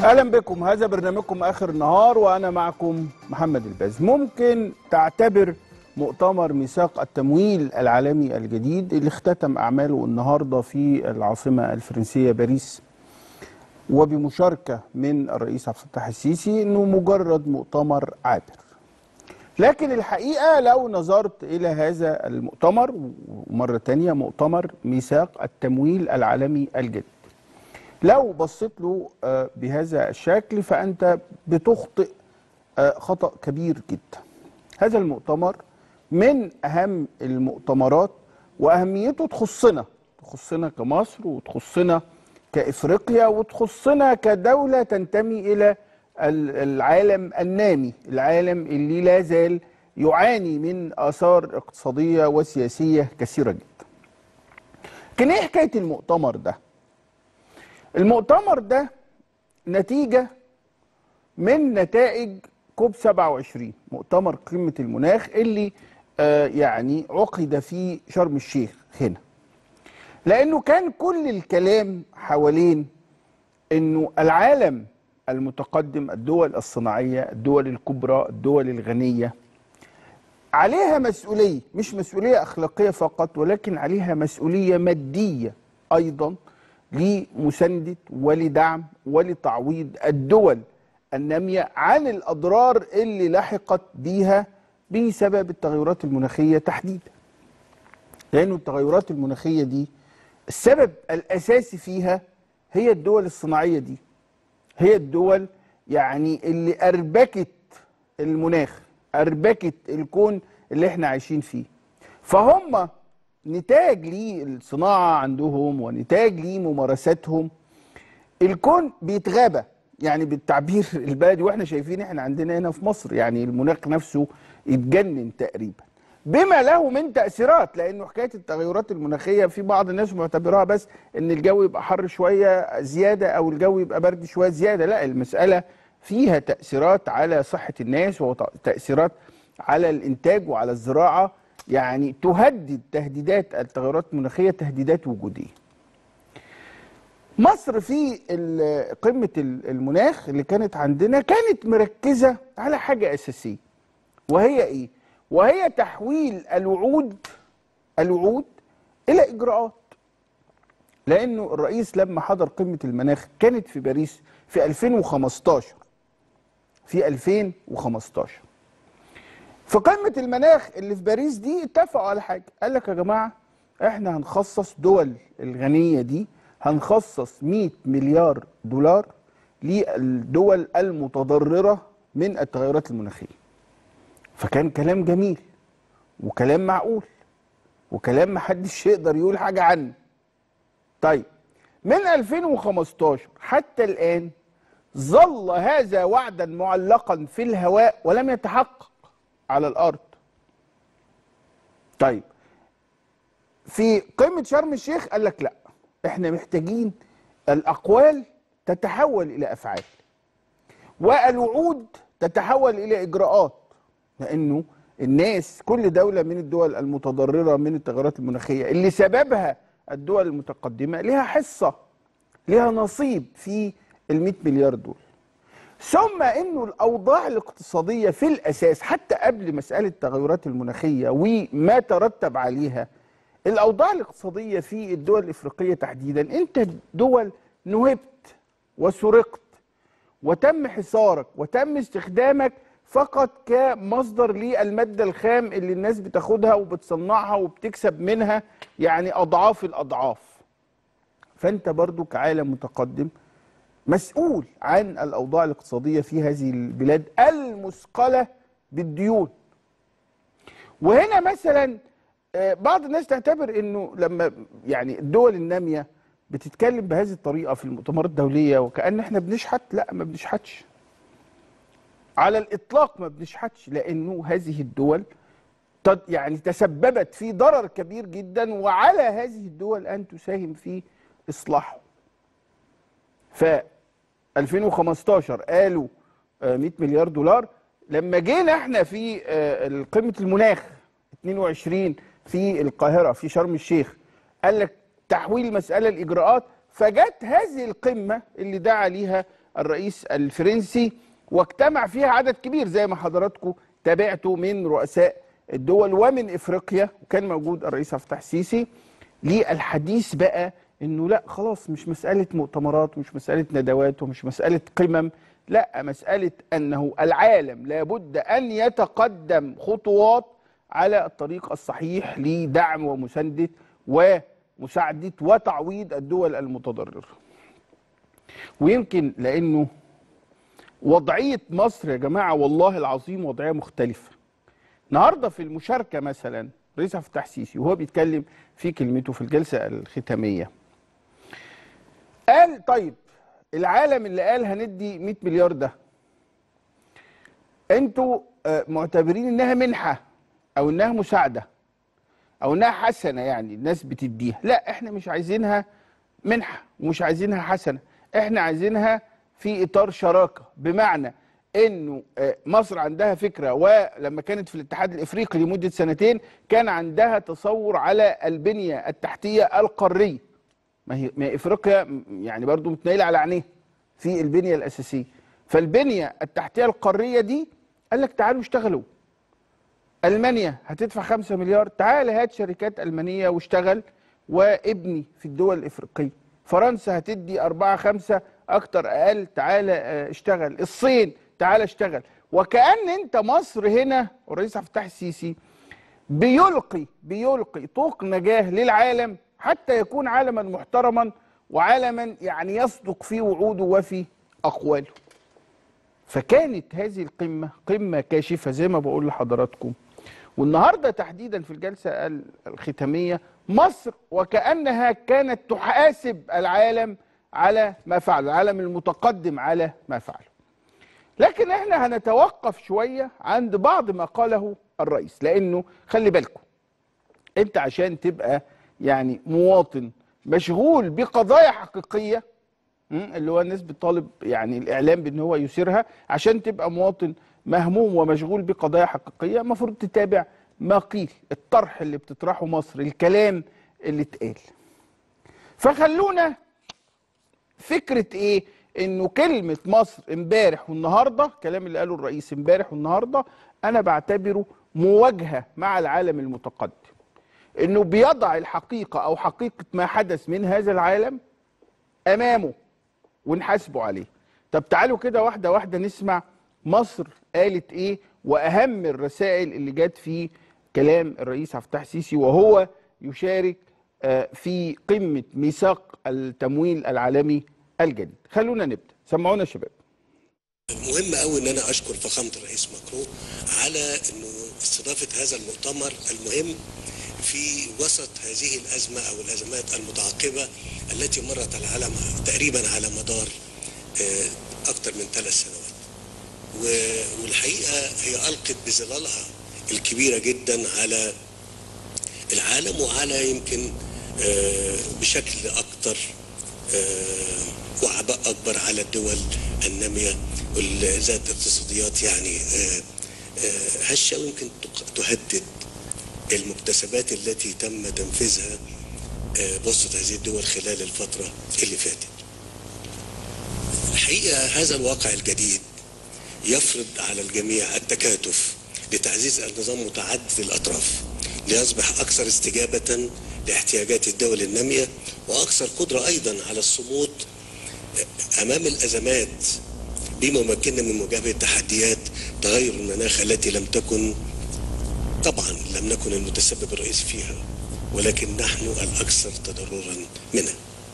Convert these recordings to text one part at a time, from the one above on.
اهلا بكم هذا برنامجكم اخر النهار وانا معكم محمد الباز ممكن تعتبر مؤتمر ميثاق التمويل العالمي الجديد اللي اختتم اعماله النهارده في العاصمه الفرنسيه باريس وبمشاركه من الرئيس عبد الفتاح السيسي انه مجرد مؤتمر عابر لكن الحقيقه لو نظرت الى هذا المؤتمر ومره تانية مؤتمر ميثاق التمويل العالمي الجديد لو بصيت له آه، بهذا الشكل فأنت بتخطئ آه، خطأ كبير جدا هذا المؤتمر من أهم المؤتمرات وأهميته تخصنا تخصنا كمصر وتخصنا كإفريقيا وتخصنا كدولة تنتمي إلى ال- العالم النامي العالم اللي لا زال يعاني من آثار اقتصادية وسياسية كثيرة جدا كان ايه حكاية المؤتمر ده المؤتمر ده نتيجة من نتائج كوب 27 مؤتمر قمة المناخ اللي آه يعني عقد في شرم الشيخ هنا لأنه كان كل الكلام حوالين أنه العالم المتقدم الدول الصناعية الدول الكبرى الدول الغنية عليها مسؤولية مش مسؤولية أخلاقية فقط ولكن عليها مسؤولية مادية أيضا لمساندة ولدعم ولتعويض الدول النامية عن الأضرار اللي لحقت بيها بسبب التغيرات المناخية تحديدا لأن التغيرات المناخية دي السبب الأساسي فيها هي الدول الصناعية دي هي الدول يعني اللي أربكت المناخ أربكت الكون اللي احنا عايشين فيه فهم نتاج للصناعة عندهم ونتاج لممارساتهم الكون بيتغابى يعني بالتعبير البلدي واحنا شايفين احنا عندنا هنا في مصر يعني المناخ نفسه اتجنن تقريبا بما له من تأثيرات لأنه حكاية التغيرات المناخية في بعض الناس معتبرها بس إن الجو يبقى حر شوية زيادة أو الجو يبقى برد شوية زيادة لا المسألة فيها تأثيرات على صحة الناس وتأثيرات على الإنتاج وعلى الزراعة يعني تهدد تهديدات التغيرات المناخية تهديدات وجودية مصر في ال- قمة ال- المناخ اللي كانت عندنا كانت مركزة على حاجة أساسية وهي إيه؟ وهي تحويل الوعود الوعود إلى إجراءات لأنه الرئيس لما حضر قمة المناخ كانت في باريس في 2015 في 2015 في قمة المناخ اللي في باريس دي اتفقوا على حاجة قال لك يا جماعة احنا هنخصص دول الغنية دي هنخصص 100 مليار دولار للدول المتضررة من التغيرات المناخية فكان كلام جميل وكلام معقول وكلام محدش يقدر يقول حاجة عنه طيب من 2015 حتى الآن ظل هذا وعدا معلقا في الهواء ولم يتحقق على الارض طيب في قمه شرم الشيخ قال لك لا احنا محتاجين الاقوال تتحول الى افعال والوعود تتحول الى اجراءات لانه الناس كل دوله من الدول المتضرره من التغيرات المناخيه اللي سببها الدول المتقدمه لها حصه لها نصيب في ال 100 مليار دول ثم انه الاوضاع الاقتصاديه في الاساس حتى قبل مساله التغيرات المناخيه وما ترتب عليها الاوضاع الاقتصاديه في الدول الافريقيه تحديدا انت دول نهبت وسرقت وتم حصارك وتم استخدامك فقط كمصدر للماده الخام اللي الناس بتاخدها وبتصنعها وبتكسب منها يعني اضعاف الاضعاف فانت برضو كعالم متقدم مسؤول عن الاوضاع الاقتصاديه في هذه البلاد المثقله بالديون. وهنا مثلا آه، بعض الناس تعتبر انه لما يعني الدول الناميه بتتكلم بهذه الطريقه في المؤتمرات الدوليه وكأن احنا بنشحت لا ما بنشحتش. على الاطلاق ما بنشحتش لانه هذه الدول تد- يعني تسببت في ضرر كبير جدا وعلى هذه الدول ان تساهم في اصلاحه. ف 2015 قالوا آه، 100 مليار دولار لما جينا احنا في آه، قمه المناخ 22 في القاهره في شرم الشيخ قال لك تحويل المساله لاجراءات فجت هذه القمه اللي دعا ليها الرئيس الفرنسي واجتمع فيها عدد كبير زي ما حضراتكم تابعتوا من رؤساء الدول ومن افريقيا وكان موجود الرئيس عبد الفتاح السيسي للحديث بقى انه لا خلاص مش مساله مؤتمرات ومش مساله ندوات ومش مساله قمم لا مساله انه العالم لابد ان يتقدم خطوات على الطريق الصحيح لدعم ومسانده ومساعده وتعويض الدول المتضرره. ويمكن لانه وضعيه مصر يا جماعه والله العظيم وضعيه مختلفه. النهارده في المشاركه مثلا رئيس عبد الفتاح السيسي وهو بيتكلم في كلمته في الجلسه الختاميه قال طيب العالم اللي قال هندي 100 مليار ده انتوا آه، معتبرين انها منحه او انها مساعده او انها حسنه يعني الناس بتديها لا احنا مش عايزينها منحه ومش عايزينها حسنه احنا عايزينها في اطار شراكه بمعنى انه آه، مصر عندها فكره ولما كانت في الاتحاد الافريقي لمده سنتين كان عندها تصور على البنيه التحتيه القاريه ما هي ما هي افريقيا م- يعني برضو متنيله على عينيها في البنيه الاساسيه فالبنيه التحتيه القاريه دي قال لك تعالوا اشتغلوا المانيا هتدفع 5 مليار تعال هات شركات المانيه واشتغل وابني في الدول الافريقيه فرنسا هتدي 4 5 اكتر اقل تعال اه، اشتغل الصين تعال اشتغل وكأن انت مصر هنا والرئيس عبد الفتاح السيسي بيلقي بيلقي طوق نجاه للعالم حتى يكون عالما محترما وعالما يعني يصدق في وعوده وفي اقواله فكانت هذه القمة قمة كاشفة زي ما بقول لحضراتكم والنهاردة تحديدا في الجلسة ال- الختامية مصر وكأنها كانت تحاسب العالم على ما فعل العالم المتقدم على ما فعله لكن احنا هنتوقف شوية عند بعض ما قاله الرئيس لأنه خلي بالكم انت عشان تبقى يعني مواطن مشغول بقضايا حقيقيه مم، اللي هو الناس بتطالب يعني الاعلام بان هو يثيرها عشان تبقى مواطن مهموم ومشغول بقضايا حقيقيه المفروض تتابع ما قيل الطرح اللي بتطرحه مصر الكلام اللي اتقال فخلونا فكره ايه انه كلمه مصر امبارح والنهارده الكلام اللي قاله الرئيس امبارح والنهارده انا بعتبره مواجهه مع العالم المتقدم انه بيضع الحقيقه او حقيقه ما حدث من هذا العالم امامه ونحاسبه عليه طب تعالوا كده واحده واحده نسمع مصر قالت ايه واهم الرسائل اللي جت في كلام الرئيس عبد الفتاح السيسي وهو يشارك آه، في قمه ميثاق التمويل العالمي الجديد خلونا نبدا سمعونا يا شباب مهم قوي ان انا اشكر فخامه الرئيس ماكرون على انه استضافه هذا المؤتمر المهم في وسط هذه الازمه او الازمات المتعاقبه التي مرت العالم تقريبا على مدار آه، اكثر من ثلاث سنوات. و- والحقيقه هي القت بظلالها الكبيره جدا على العالم وعلى يمكن آه، بشكل اكثر آه، وعباء اكبر على الدول الناميه وال- ذات اقتصاديات يعني آه، آه، هشه ويمكن تق- تهدد المكتسبات التي تم تنفيذها آه، بوسط هذه الدول خلال الفتره اللي فاتت. الحقيقه هذا الواقع الجديد يفرض على الجميع التكاتف لتعزيز النظام متعدد الاطراف ليصبح اكثر استجابه لاحتياجات الدول الناميه واكثر قدره ايضا على الصمود امام الازمات بما يمكننا من مواجهه تحديات تغير المناخ التي لم تكن طبعا لم نكن المتسبب الرئيسي فيها ولكن نحن الاكثر تضررا منها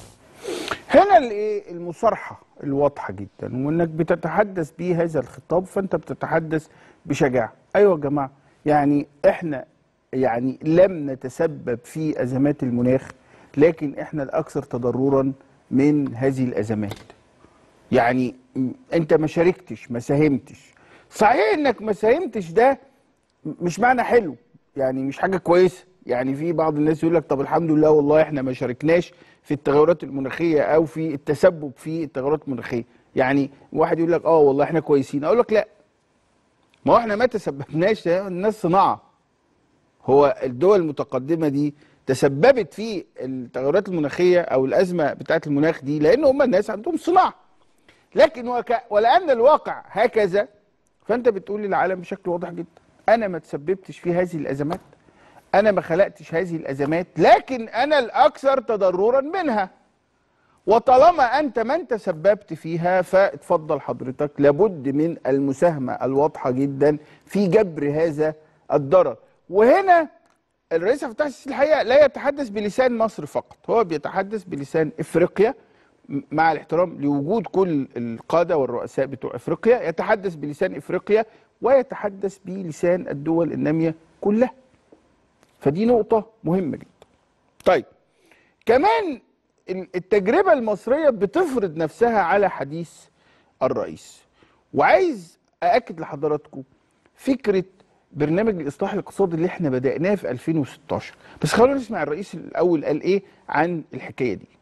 هنا الايه المصارحه الواضحه جدا وانك بتتحدث بيه هذا الخطاب فانت بتتحدث بشجاعه ايوه يا جماعه يعني احنا يعني لم نتسبب في ازمات المناخ لكن احنا الاكثر تضررا من هذه الازمات يعني م- انت ما شاركتش ما ساهمتش صحيح انك ما ساهمتش ده م- مش معنى حلو يعني مش حاجه كويسه يعني في بعض الناس يقول لك طب الحمد لله والله احنا ما شاركناش في التغيرات المناخيه او في التسبب في التغيرات المناخيه يعني واحد يقول لك اه والله احنا كويسين اقول لك لا ما هو احنا ما تسببناش ده الناس صناعه هو الدول المتقدمه دي تسببت في التغيرات المناخيه او الازمه بتاعه المناخ دي لان هم الناس عندهم صناعه لكن وك... ولان الواقع هكذا فانت بتقول للعالم بشكل واضح جدا انا ما تسببتش في هذه الازمات انا ما خلقتش هذه الازمات لكن انا الاكثر تضررا منها وطالما انت من تسببت فيها فاتفضل حضرتك لابد من المساهمه الواضحه جدا في جبر هذا الضرر وهنا الرئيس عبد الفتاح السيسي الحقيقه لا يتحدث بلسان مصر فقط هو بيتحدث بلسان افريقيا م- مع الاحترام لوجود كل القاده والرؤساء بتوع افريقيا يتحدث بلسان افريقيا ويتحدث بلسان الدول الناميه كلها فدي نقطه مهمه جدا طيب كمان ال- التجربة المصرية بتفرض نفسها على حديث الرئيس وعايز أأكد لحضراتكم فكرة برنامج الإصلاح الاقتصادي اللي احنا بدأناه في 2016 بس خلونا نسمع الرئيس الأول قال إيه عن الحكاية دي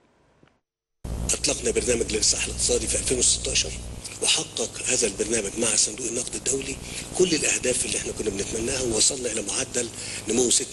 أطلقنا برنامج للإصلاح الاقتصادي في 2016 وحقق هذا البرنامج مع صندوق النقد الدولي كل الأهداف اللي احنا كنا بنتمناها ووصلنا إلى معدل نمو 6%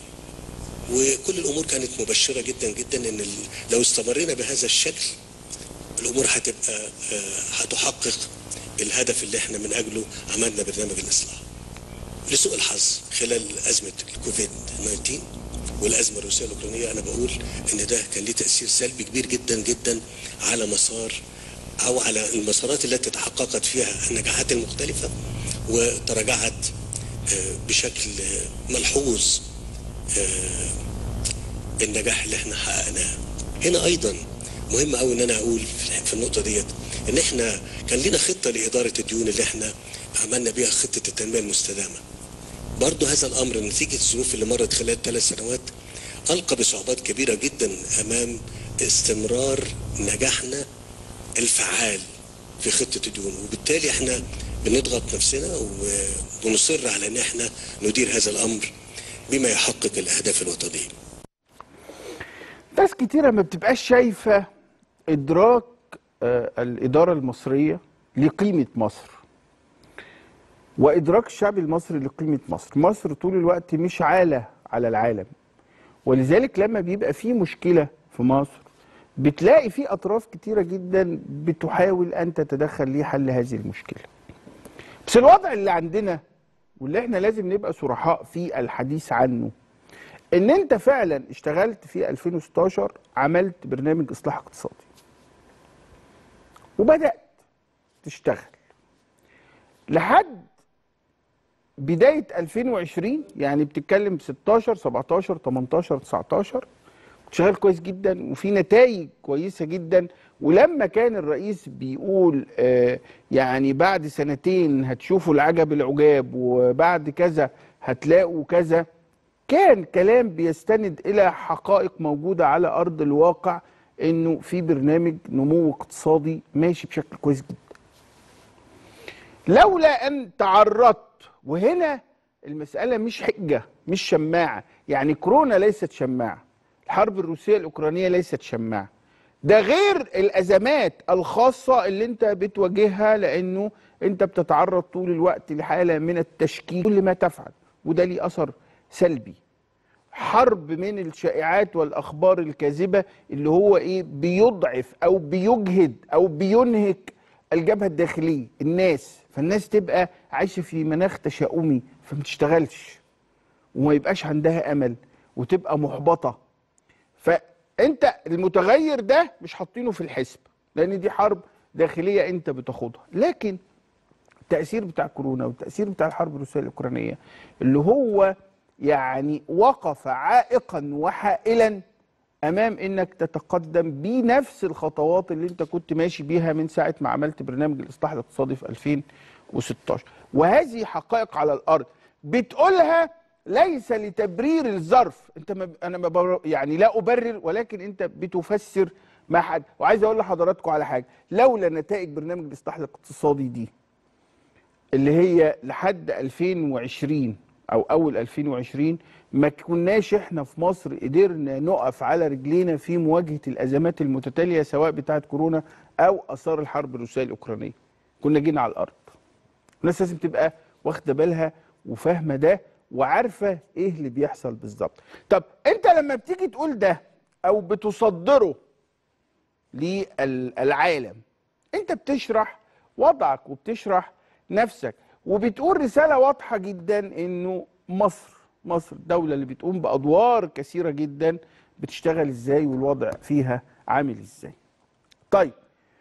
وكل الأمور كانت مبشرة جدا جدا إن ال- لو استمرينا بهذا الشكل الأمور هتبقى آه، هتحقق الهدف اللي احنا من أجله عملنا برنامج الإصلاح لسوء الحظ خلال أزمة الكوفيد 19 والأزمة الروسية الأوكرانية أنا بقول إن ده كان ليه تأثير سلبي كبير جدا جدا على مسار أو على المسارات التي تحققت فيها النجاحات المختلفة وتراجعت آه، بشكل آه، ملحوظ آه، النجاح اللي احنا حققناه هنا ايضا مهم قوي ان انا اقول في في النقطه ديت ان احنا كان لنا خطه لاداره الديون اللي احنا عملنا بيها خطه التنميه المستدامه برضو هذا الامر نتيجه الظروف اللي مرت خلال ثلاث سنوات القى بصعوبات كبيره جدا امام استمرار نجاحنا الفعال في خطه الديون وبالتالي احنا بنضغط نفسنا و- ونصر على ان احنا ندير هذا الامر بما يحقق الاهداف الوطنيه ناس كتيرة ما بتبقاش شايفة إدراك آه، الإدارة المصرية لقيمة مصر وإدراك الشعب المصري لقيمة مصر مصر طول الوقت مش عالة على العالم ولذلك لما بيبقى في مشكلة في مصر بتلاقي في أطراف كتيرة جدا بتحاول أن تتدخل لحل هذه المشكلة بس الوضع اللي عندنا واللي احنا لازم نبقى صرحاء في الحديث عنه ان انت فعلا اشتغلت في 2016 عملت برنامج اصلاح اقتصادي وبدات تشتغل لحد بدايه 2020 يعني بتتكلم 16 17 18 19 شغال كويس جدا وفي نتائج كويسه جدا ولما كان الرئيس بيقول آه يعني بعد سنتين هتشوفوا العجب العجاب وبعد كذا هتلاقوا كذا كان كلام بيستند الى حقائق موجوده على ارض الواقع انه في برنامج نمو اقتصادي ماشي بشكل كويس جدا لولا ان تعرضت وهنا المساله مش حجه مش شماعه يعني كورونا ليست شماعه الحرب الروسيه الاوكرانيه ليست شماعه ده غير الازمات الخاصه اللي انت بتواجهها لانه انت بتتعرض طول الوقت لحاله من التشكيك كل ما تفعل وده ليه اثر سلبي حرب من الشائعات والاخبار الكاذبه اللي هو ايه بيضعف او بيجهد او بينهك الجبهه الداخليه الناس فالناس تبقى عايشه في مناخ تشاؤمي فما تشتغلش وما يبقاش عندها امل وتبقى محبطه فانت المتغير ده مش حاطينه في الحسب لان دي حرب داخليه انت بتاخدها لكن التاثير بتاع كورونا والتاثير بتاع الحرب الروسيه الاوكرانيه اللي هو يعني وقف عائقا وحائلا امام انك تتقدم بنفس الخطوات اللي انت كنت ماشي بيها من ساعه ما عملت برنامج الاصلاح الاقتصادي في 2016 وهذه حقائق على الارض بتقولها ليس لتبرير الظرف انت ما انا ما بر... يعني لا ابرر ولكن انت بتفسر ما حد وعايز اقول لحضراتكم على حاجه لولا نتائج برنامج الاصلاح الاقتصادي دي اللي هي لحد 2020 او اول 2020 ما كناش احنا في مصر قدرنا نقف على رجلينا في مواجهه الازمات المتتاليه سواء بتاعه كورونا او اثار الحرب الروسيه الاوكرانيه كنا جينا على الارض الناس لازم تبقى واخده بالها وفاهمه ده وعارفه ايه اللي بيحصل بالظبط طب انت لما بتيجي تقول ده او بتصدره للعالم انت بتشرح وضعك وبتشرح نفسك وبتقول رساله واضحه جدا انه مصر مصر الدوله اللي بتقوم بادوار كثيره جدا بتشتغل ازاي والوضع فيها عامل ازاي طيب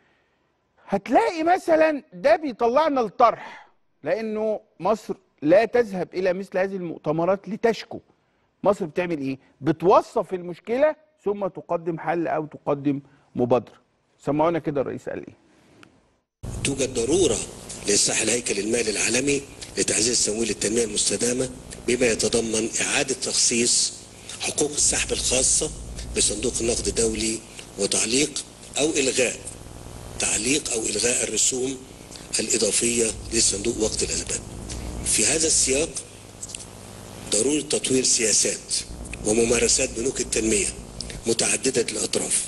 هتلاقي مثلا ده بيطلعنا الطرح لانه مصر لا تذهب الى مثل هذه المؤتمرات لتشكو مصر بتعمل ايه بتوصف المشكله ثم تقدم حل او تقدم مبادره سمعونا كده الرئيس قال ايه توجد ضرورة لإصلاح الهيكل المالي العالمي لتعزيز تمويل التنمية المستدامة بما يتضمن إعادة تخصيص حقوق السحب الخاصة بصندوق النقد الدولي وتعليق أو إلغاء تعليق أو إلغاء الرسوم الإضافية للصندوق وقت الأزمات في هذا السياق ضرورة تطوير سياسات وممارسات بنوك التنمية متعددة الأطراف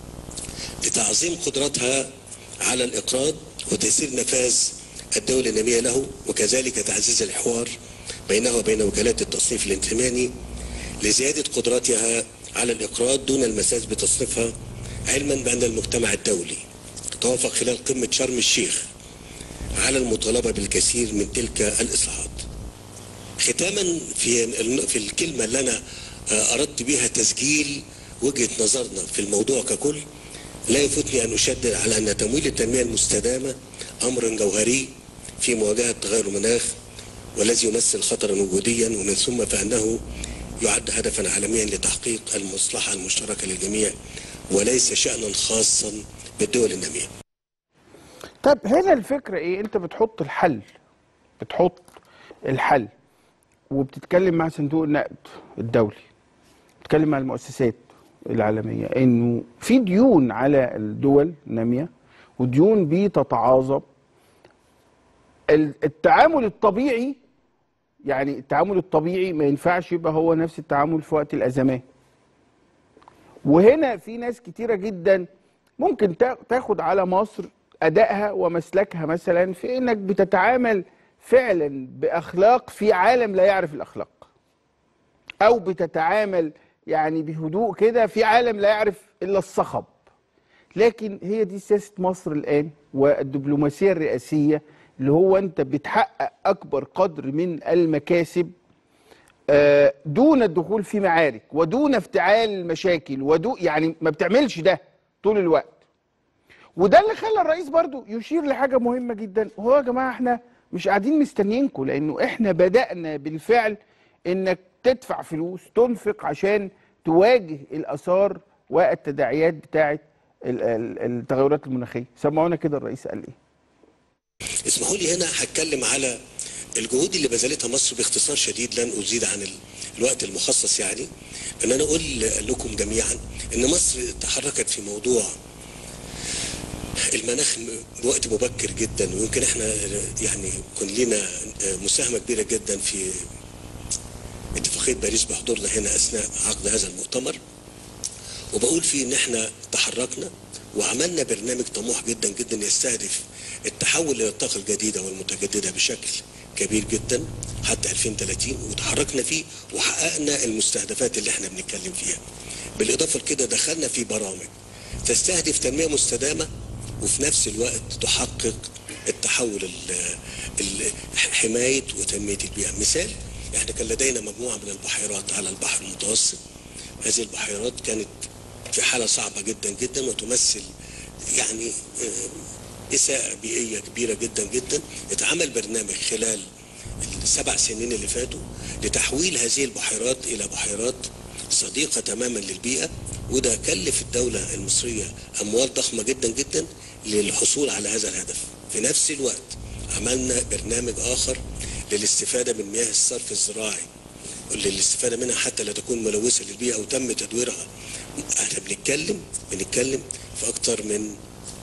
لتعظيم قدرتها على الإقراض وتيسير نفاذ الدولة النامية له وكذلك تعزيز الحوار بينها وبين وكالات التصنيف الائتماني لزيادة قدرتها على الإقراض دون المساس بتصنيفها علما بأن المجتمع الدولي توافق خلال قمة شرم الشيخ على المطالبة بالكثير من تلك الإصلاحات ختاما في في الكلمة اللي أنا أردت بها تسجيل وجهة نظرنا في الموضوع ككل لا يفوتني أن أشدد على أن تمويل التنمية المستدامة أمر جوهري في مواجهة تغير المناخ والذي يمثل خطرا وجوديا ومن ثم فإنه يعد هدفا عالميا لتحقيق المصلحة المشتركة للجميع وليس شأنا خاصا بالدول النامية طب هنا الفكرة ايه انت بتحط الحل بتحط الحل وبتتكلم مع صندوق النقد الدولي بتتكلم مع المؤسسات العالمية انه في ديون على الدول النامية وديون بتتعاظم التعامل الطبيعي يعني التعامل الطبيعي ما ينفعش يبقى هو نفس التعامل في وقت الازمات وهنا في ناس كتيرة جدا ممكن تاخد على مصر ادائها ومسلكها مثلا في انك بتتعامل فعلا باخلاق في عالم لا يعرف الاخلاق او بتتعامل يعني بهدوء كده في عالم لا يعرف الا الصخب لكن هي دي سياسه مصر الان والدبلوماسيه الرئاسيه اللي هو انت بتحقق اكبر قدر من المكاسب دون الدخول في معارك ودون افتعال المشاكل ودون يعني ما بتعملش ده طول الوقت وده اللي خلى الرئيس برضو يشير لحاجه مهمه جدا وهو يا جماعه احنا مش قاعدين مستنيينكم لانه احنا بدانا بالفعل انك تدفع فلوس تنفق عشان تواجه الاثار والتداعيات بتاعه التغيرات المناخيه سمعونا كده الرئيس قال ايه اسمحوا لي هنا هتكلم على الجهود اللي بذلتها مصر باختصار شديد لن ازيد عن الوقت المخصص يعني ان انا اقول لكم جميعا ان مصر تحركت في موضوع المناخ بوقت مبكر جدا ويمكن احنا يعني كن لنا مساهمه كبيره جدا في اتفاقيه باريس بحضورنا هنا اثناء عقد هذا المؤتمر وبقول فيه ان احنا تحركنا وعملنا برنامج طموح جدا جدا يستهدف التحول الى الطاقه الجديده والمتجدده بشكل كبير جدا حتى 2030 وتحركنا فيه وحققنا المستهدفات اللي احنا بنتكلم فيها بالاضافه لكده دخلنا في برامج تستهدف تنميه مستدامه وفي نفس الوقت تحقق التحول حمايه وتنميه البيئه مثال احنا كان لدينا مجموعه من البحيرات على البحر المتوسط هذه البحيرات كانت في حاله صعبه جدا جدا وتمثل يعني اساءه بيئيه كبيره جدا جدا اتعمل برنامج خلال السبع سنين اللي فاتوا لتحويل هذه البحيرات الى بحيرات صديقه تماما للبيئه وده كلف الدوله المصريه اموال ضخمه جدا جدا للحصول على هذا الهدف في نفس الوقت عملنا برنامج اخر للاستفاده من مياه الصرف الزراعي للاستفاده منها حتى لا تكون ملوثه للبيئه وتم تدويرها احنا بنتكلم بنتكلم في اكتر من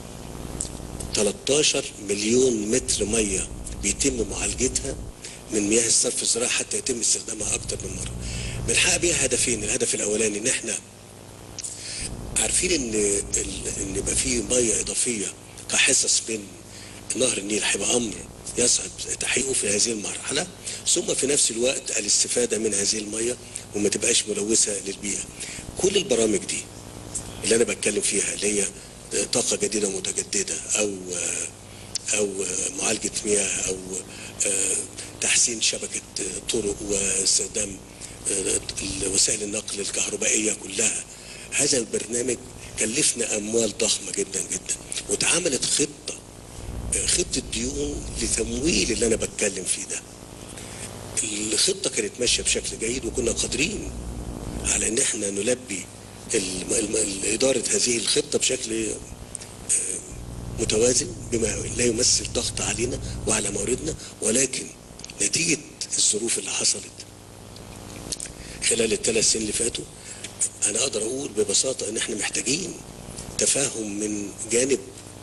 13 مليون متر ميه بيتم معالجتها من مياه الصرف الزراعي حتى يتم استخدامها اكتر من مره بنحقق بيها هدفين الهدف الاولاني ان احنا عارفين ان ان يبقى في ميه اضافيه كحصص من نهر النيل هيبقى امر يصعب تحقيقه في هذه المرحله ثم في نفس الوقت الاستفاده من هذه الميه وما تبقاش ملوثه للبيئه كل البرامج دي اللي انا بتكلم فيها اللي هي طاقه جديده متجدده او او معالجه مياه او تحسين شبكه طرق واستخدام وسائل النقل الكهربائيه كلها هذا البرنامج كلفنا اموال ضخمه جدا جدا واتعملت خطه خطه ديون لتمويل اللي انا بتكلم فيه ده الخطه كانت ماشيه بشكل جيد وكنا قادرين على ان احنا نلبي اداره هذه الخطه بشكل متوازن بما لا يمثل ضغط علينا وعلى مواردنا ولكن نتيجه الظروف اللي حصلت خلال الثلاث سنين اللي فاتوا انا اقدر اقول ببساطه ان احنا محتاجين تفاهم من جانب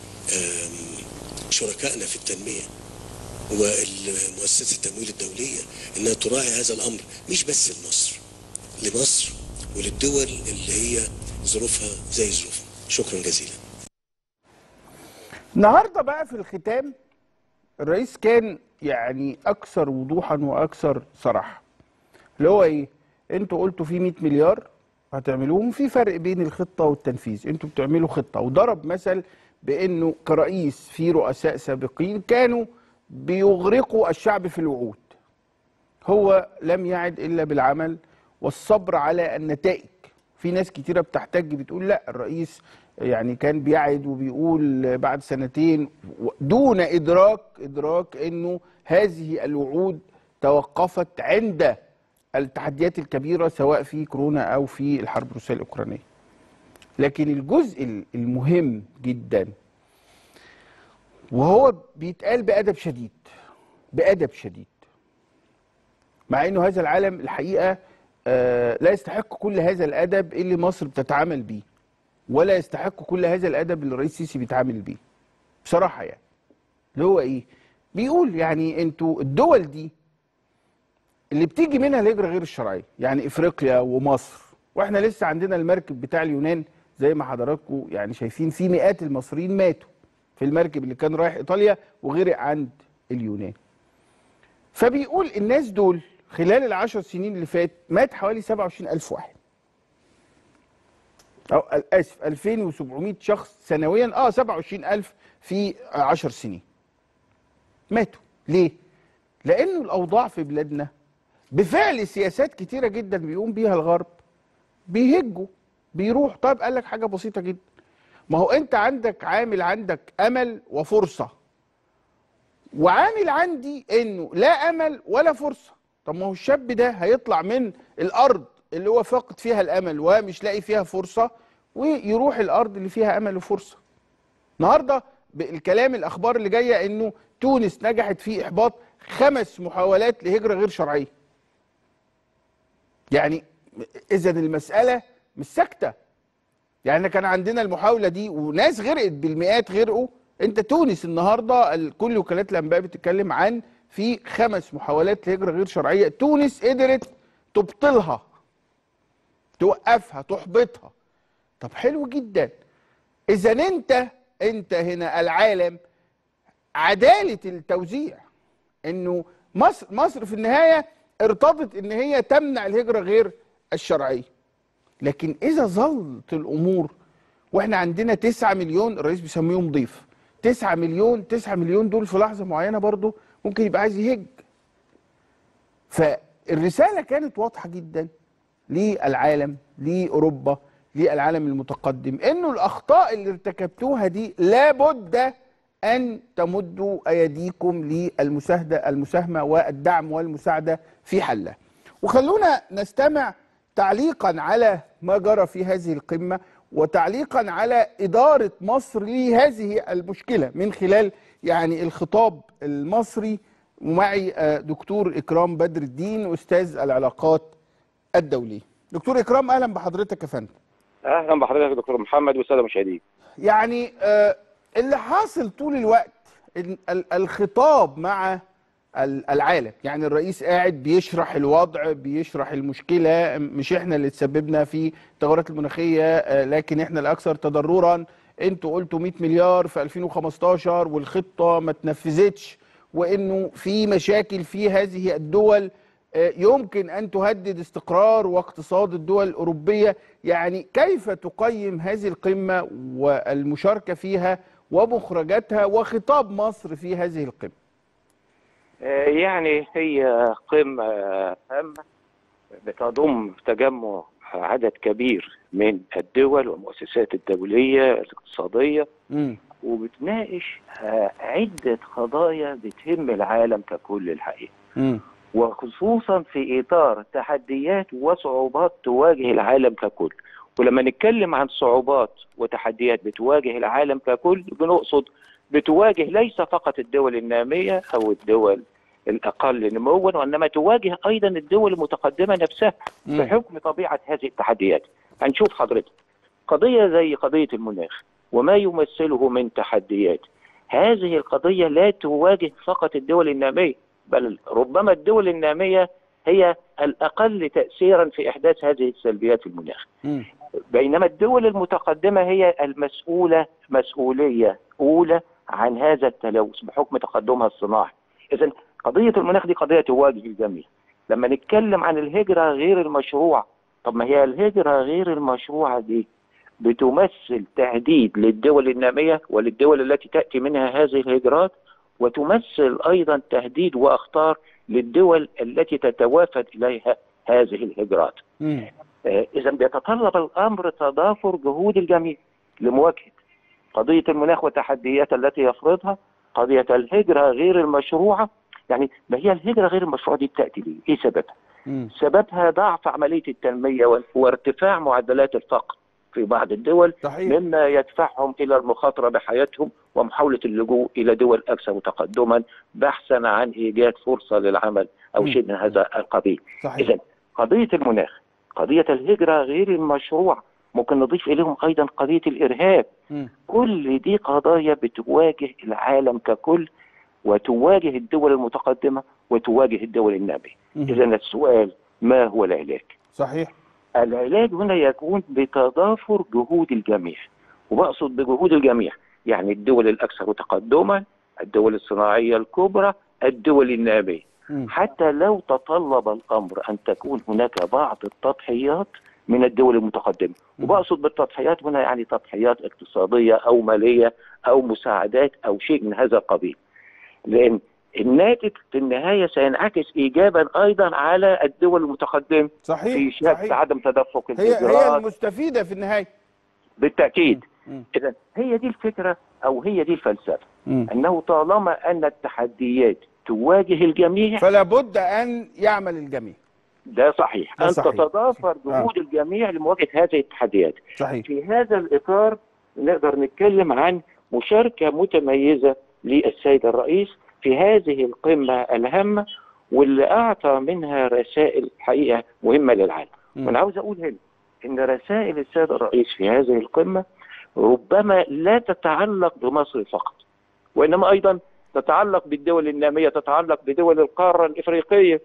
شركائنا في التنميه ومؤسسه التمويل الدوليه انها تراعي هذا الامر مش بس لمصر لمصر وللدول اللي هي ظروفها زي ظروفنا شكرا جزيلا النهارده بقى في الختام الرئيس كان يعني اكثر وضوحا واكثر صراحه اللي هو ايه انتوا قلتوا في 100 مليار هتعملوهم في فرق بين الخطه والتنفيذ انتوا بتعملوا خطه وضرب مثل بانه كرئيس في رؤساء سابقين كانوا بيغرقوا الشعب في الوعود هو لم يعد الا بالعمل والصبر على النتائج في ناس كتيره بتحتج بتقول لا الرئيس يعني كان بيعد وبيقول بعد سنتين دون ادراك ادراك انه هذه الوعود توقفت عند التحديات الكبيره سواء في كورونا او في الحرب الروسيه الاوكرانيه. لكن الجزء المهم جدا وهو بيتقال بادب شديد بادب شديد مع انه هذا العالم الحقيقه آه لا يستحق كل هذا الادب اللي مصر بتتعامل بيه ولا يستحق كل هذا الادب اللي الرئيس السيسي بيتعامل بيه بصراحه يعني اللي هو ايه بيقول يعني انتوا الدول دي اللي بتيجي منها الهجره غير الشرعيه يعني افريقيا ومصر واحنا لسه عندنا المركب بتاع اليونان زي ما حضراتكم يعني شايفين في مئات المصريين ماتوا في المركب اللي كان رايح ايطاليا وغرق عند اليونان فبيقول الناس دول خلال العشر سنين اللي فات مات حوالي 27 ألف واحد أو آسف 2700 شخص سنويا اه 27 ألف في 10 سنين ماتوا ليه؟ لأنه الأوضاع في بلادنا بفعل سياسات كتيرة جدا بيقوم بيها الغرب بيهجوا بيروح طيب قال لك حاجة بسيطة جدا ما هو أنت عندك عامل عندك أمل وفرصة وعامل عندي إنه لا أمل ولا فرصة طب ما هو الشاب ده هيطلع من الارض اللي هو فاقد فيها الامل ومش لاقي فيها فرصه ويروح الارض اللي فيها امل وفرصه. النهارده بالكلام الاخبار اللي جايه انه تونس نجحت في احباط خمس محاولات لهجره غير شرعيه. يعني اذا المساله مش ساكته. يعني كان عندنا المحاوله دي وناس غرقت بالمئات غرقوا انت تونس النهارده كل وكالات الانباء بتتكلم عن في خمس محاولات لهجرة غير شرعية تونس قدرت تبطلها توقفها تحبطها طب حلو جدا اذا انت انت هنا العالم عدالة التوزيع انه مصر مصر في النهاية ارتضت ان هي تمنع الهجرة غير الشرعية لكن اذا ظلت الامور واحنا عندنا 9 مليون الرئيس بيسميهم ضيف 9 مليون 9 مليون دول في لحظة معينة برضو ممكن يبقى عايز يهج فالرسالة كانت واضحة جدا للعالم لأوروبا للعالم المتقدم انه الاخطاء اللي ارتكبتوها دي لابد ان تمدوا ايديكم للمساهده المساهمه والدعم والمساعده في حلها. وخلونا نستمع تعليقا على ما جرى في هذه القمه وتعليقا على اداره مصر لهذه المشكله من خلال يعني الخطاب المصري ومعي دكتور اكرام بدر الدين استاذ العلاقات الدوليه. دكتور اكرام اهلا بحضرتك يا فندم. اهلا بحضرتك يا دكتور محمد والساده المشاهدين. يعني آه اللي حاصل طول الوقت الخطاب مع العالم يعني الرئيس قاعد بيشرح الوضع بيشرح المشكله مش احنا اللي تسببنا في التغيرات المناخيه آه لكن احنا الاكثر تضررا انتوا قلتوا 100 مليار في 2015 والخطه ما اتنفذتش وانه في مشاكل في هذه الدول آه، يمكن ان تهدد استقرار واقتصاد الدول الاوروبيه يعني كيف تقيم هذه القمه والمشاركه فيها ومخرجاتها وخطاب مصر في هذه القمه آه، يعني هي قمة هامة بتضم تجمع عدد كبير من الدول والمؤسسات الدولية الاقتصادية امم وبتناقش آه، عدة قضايا بتهم العالم ككل الحقيقة امم وخصوصا في إطار تحديات وصعوبات تواجه العالم ككل ولما نتكلم عن صعوبات وتحديات بتواجه العالم ككل بنقصد بتواجه ليس فقط الدول النامية أو الدول الأقل نموا وإنما تواجه أيضا الدول المتقدمة نفسها مم. بحكم طبيعة هذه التحديات هنشوف حضرتك قضية زي قضية المناخ وما يمثله من تحديات هذه القضية لا تواجه فقط الدول النامية بل ربما الدول النامية هي الأقل تأثيرا في إحداث هذه السلبيات في المناخ امم بينما الدول المتقدمة هي المسؤولة مسؤولية أولى عن هذا التلوث بحكم تقدمها الصناعي إذا قضية المناخ دي قضية تواجه الجميع لما نتكلم عن الهجرة غير المشروعة طب ما هي الهجرة غير المشروعة دي بتمثل تهديد للدول النامية وللدول التي تأتي منها هذه الهجرات وتمثل أيضا تهديد وأخطار للدول التي تتوافد إليها هذه الهجرات امم إذا بيتطلب الأمر تضافر جهود الجميع لمواجهة قضية المناخ والتحديات التي يفرضها قضية الهجرة غير المشروعة يعني ما هي الهجرة غير المشروعة دي بتأتي ليه؟ إيه سببها؟ امم سببها ضعف عملية التنمية و- وارتفاع معدلات الفقر في بعض الدول صحيح مما يدفعهم إلى المخاطرة بحياتهم ومحاولة اللجوء إلى دول أكثر تقدما بحثا عن إيجاد فرصة للعمل أو مم. شيء من هذا القبيل صحيح إذا قضية المناخ قضية الهجرة غير المشروع ممكن نضيف إليهم أيضا قضية الإرهاب امم كل دي قضايا بتواجه العالم ككل وتواجه الدول المتقدمة وتواجه الدول النامية إذا السؤال ما هو العلاج؟ صحيح العلاج هنا يكون بتضافر جهود الجميع وبقصد بجهود الجميع يعني الدول الأكثر تقدما الدول الصناعية الكبرى الدول النامية مم. حتى لو تطلب الأمر أن تكون هناك بعض التضحيات من الدول المتقدمة مم. وبقصد بالتضحيات هنا يعني تضحيات اقتصادية أو مالية أو مساعدات أو شيء من هذا القبيل لأن الناتج في النهاية سينعكس إيجابا أيضا على الدول المتقدمة في صحيح شهادة صحيح عدم تدفق هي هي الهجرات المستفيده في النهايه بالتأكيد مم. إذا هي دي الفكرة أو هي دي الفلسفة مم. أنه طالما أن التحديات تواجه الجميع فلا بد ان يعمل الجميع ده صحيح ده أن صحيح. تتضافر جهود الجميع لمواجهة هذه التحديات صحيح في هذا الإطار نقدر نتكلم عن مشاركة متميزة للسيد الرئيس في هذه القمة الهامة واللي أعطى منها رسائل حقيقة مهمة للعالم مم. وأنا عاوز أقول هنا إن رسائل السيد الرئيس في هذه القمة ربما لا تتعلق بمصر فقط وإنما أيضا تتعلق بالدول النامية تتعلق بدول القارة الإفريقية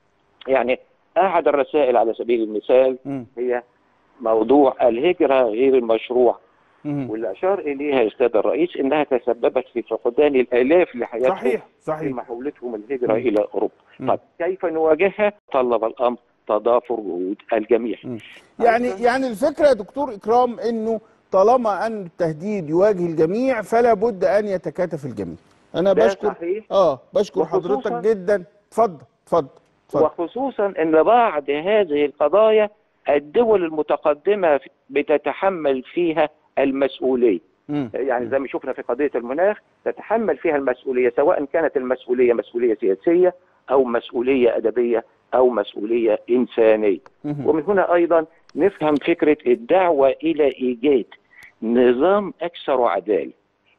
يعني أحد الرسائل على سبيل المثال مم. هي موضوع الهجرة غير المشروع مم. واللي أشار إليها السيد الرئيس إنها تسببت في فقدان الآلاف لحياتهم صحيح في صحيح محاولتهم الهجرة مم. إلى أوروبا مم. طب كيف نواجهها طلب الأمر تضافر جهود الجميع مم. يعني يعني الفكره يا دكتور اكرام انه طالما ان التهديد يواجه الجميع فلا بد ان يتكاتف الجميع انا ده بشكر صحيح اه بشكر وخصوصاً- حضرتك جدا اتفضل اتفضل اتفضل وخصوصا ان بعض هذه القضايا الدول المتقدمه بتتحمل فيها المسؤوليه مم. يعني زي ما شفنا في قضيه المناخ تتحمل فيها المسؤوليه سواء كانت المسؤوليه مسؤوليه سياسيه او مسؤوليه ادبيه او مسؤوليه انسانيه مم. ومن هنا ايضا نفهم فكره الدعوه الى ايجاد نظام اكثر عداله